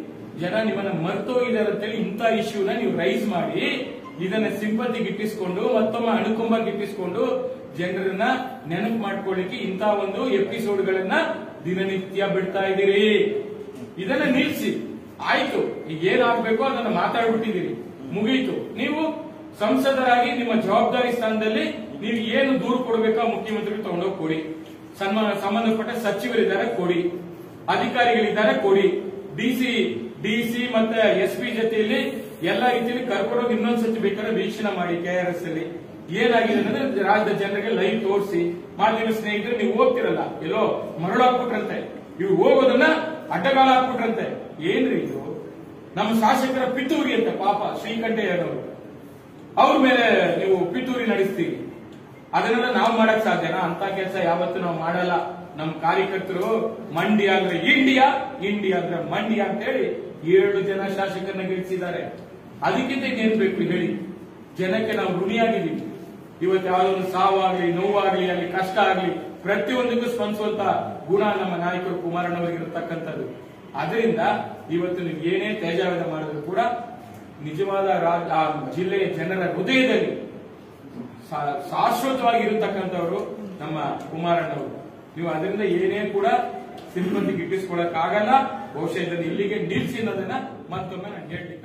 ಜನ ನಿಮ್ಮನ್ನ ಮರ್ತೋಗಿದ್ದಾರೆ ಅಂತೇಳಿ ಇಂಥ ಇಶ್ಯೂನ ನೀವು ರೈಸ್ ಮಾಡಿ ಇದನ್ನ ಸಿಂಪತಿ ಗಿಟ್ಟಿಸ್ಕೊಂಡು ಮತ್ತೊಮ್ಮೆ ಅಣುಕುಂಬ ಗಿಟ್ಟಿಸ್ಕೊಂಡು ಜನರನ್ನ ನೆನಪು ಮಾಡ್ಕೊಳ್ಳಿಕ್ಕೆ ಇಂಥ ಒಂದು ಎಪಿಸೋಡ್ಗಳನ್ನ ದಿನನಿತ್ಯ ಬಿಡ್ತಾ ಇದ್ದೀರಿ ಇದನ್ನ ನಿಲ್ಸಿ ಆಯ್ತು ಈಗ ಏನಾಗ್ಬೇಕೋ ಅದನ್ನ ಮಾತಾಡ್ಬಿಟ್ಟಿದ್ದೀರಿ ಮುಗೀತು ನೀವು ಸಂಸದರಾಗಿ ನಿಮ್ಮ ಜವಾಬ್ದಾರಿ ಸ್ಥಾನದಲ್ಲಿ ನೀವು ಏನು ದೂರು ಕೊಡಬೇಕೋ ಮುಖ್ಯಮಂತ್ರಿಗೆ ತಗೊಂಡೋಗಿ ಕೊಡಿ ಸನ್ಮಾನ ಸಂಬಂಧಪಟ್ಟ ಸಚಿವರಿದ್ದಾರೆ ಕೊಡಿ ಅಧಿಕಾರಿಗಳಿದ್ದಾರೆ ಕೊಡಿ ಡಿಸಿ ಡಿಸಿ ಮತ್ತೆ ಎಸ್ ಪಿ ಜೊತೆಯಲ್ಲಿ ಎಲ್ಲ ರೀತಿಯಲ್ಲಿ ಕರ್ಕೊಂಡೋಗಿ ಇನ್ನೊಂದ್ಸತಿ ಬೇಕಾದ್ರೆ ವೀಕ್ಷಣೆ ಮಾಡಿ ಕೆಆರ್ಎಸ್ ಅಲ್ಲಿ ಏನಾಗಿದೆ ಅಂದ್ರೆ ರಾಜ್ಯದ ಜನರಿಗೆ ಲೈವ್ ತೋರಿಸಿ ಮಾಧ್ಯಮ ಸ್ನೇಹಿತರು ನೀವು ಹೋಗ್ತಿರಲ್ಲ ಎಲ್ಲೋ ಮರಳು ಹಾಕ್ಬಿಟ್ರಂತೆ ಇವ್ರು ಹೋಗೋದನ್ನ ಅಡ್ಡಗಾಲ ಹಾಕ್ಬಿಟ್ರಂತೆ ಏನ್ರಿ ಇದು ನಮ್ಮ ಶಾಸಕರ ಪಿತೂರಿ ಅಂತ ಪಾಪ ಶ್ರೀಕಂಠಯ್ಯನವರು ಅವ್ರ ಮೇಲೆ ನೀವು ಪಿತೂರಿ ನಡೆಸ್ತೀರಿ ಅದನ್ನೆಲ್ಲ ನಾವು ಮಾಡಕ್ ಸಾಧ್ಯನಾ ಅಂತ ಕೆಲಸ ಯಾವತ್ತೂ ನಾವು ಮಾಡಲ್ಲ ನಮ್ಮ ಕಾರ್ಯಕರ್ತರು ಮಂಡ್ಯ ಅಂದ್ರೆ ಇಂಡಿಯಾ ಇಂಡಿಯಾ ಅಂದ್ರೆ ಮಂಡ್ಯ ಅಂತ ಹೇಳಿ ಏಳು ಜನ ಶಾಸಕರನ್ನ ಗೆಲ್ಲಿಸಿದ್ದಾರೆ ಅದಕ್ಕಿಂತ ಇನ್ನೇನ್ ಬೇಕು ಹೇಳಿ ಜನಕ್ಕೆ ನಾವು ಋಣಿಯಾಗಿದ್ದೀವಿ ಇವತ್ತು ಯಾವುದೋ ಒಂದು ಸಾವಾಗ್ಲಿ ನೋವಾಗ್ಲಿ ಅಲ್ಲಿ ಕಷ್ಟ ಆಗ್ಲಿ ಪ್ರತಿಯೊಂದಕ್ಕೂ ಸ್ಪಂದಿಸುವಂತ ಗುಣ ನಮ್ಮ ನಾಯಕರು ಕುಮಾರಣ್ಣವರಿಗೆ ಇರತಕ್ಕಂಥದ್ದು ಅದರಿಂದ ಇವತ್ತು ನೀವು ಏನೇ ತೇಜಾವೇದ ಮಾಡಿದ್ರು ಕೂಡ ನಿಜವಾದ ರಾ- ಆ ಜಿಲ್ಲೆಯ ಜನರ ಹೃದಯದಲ್ಲಿ ಶಾ- ಶಾಶ್ವತವಾಗಿ ಇರತಕ್ಕಂಥವ್ರು ನಮ್ಮ ಕುಮಾರಣ್ಣವರು ನೀವು ಅದರಿಂದ ಏನೇ ಕೂಡ ಸಿಬ್ಬಂದಿ ಗಿಟ್ಟಿಸ್ಕೊಳಕ್ ಆಗಲ್ಲ ಬಹುಶಃ ಇದನ್ನು ಇಲ್ಲಿಗೆ ನಿಲ್ಲಿಸಿ ಅನ್ನೋದನ್ನ ಮತ್ತೊಮ್ಮೆ ನಾನು ಹೇಳ್ತೀನಿ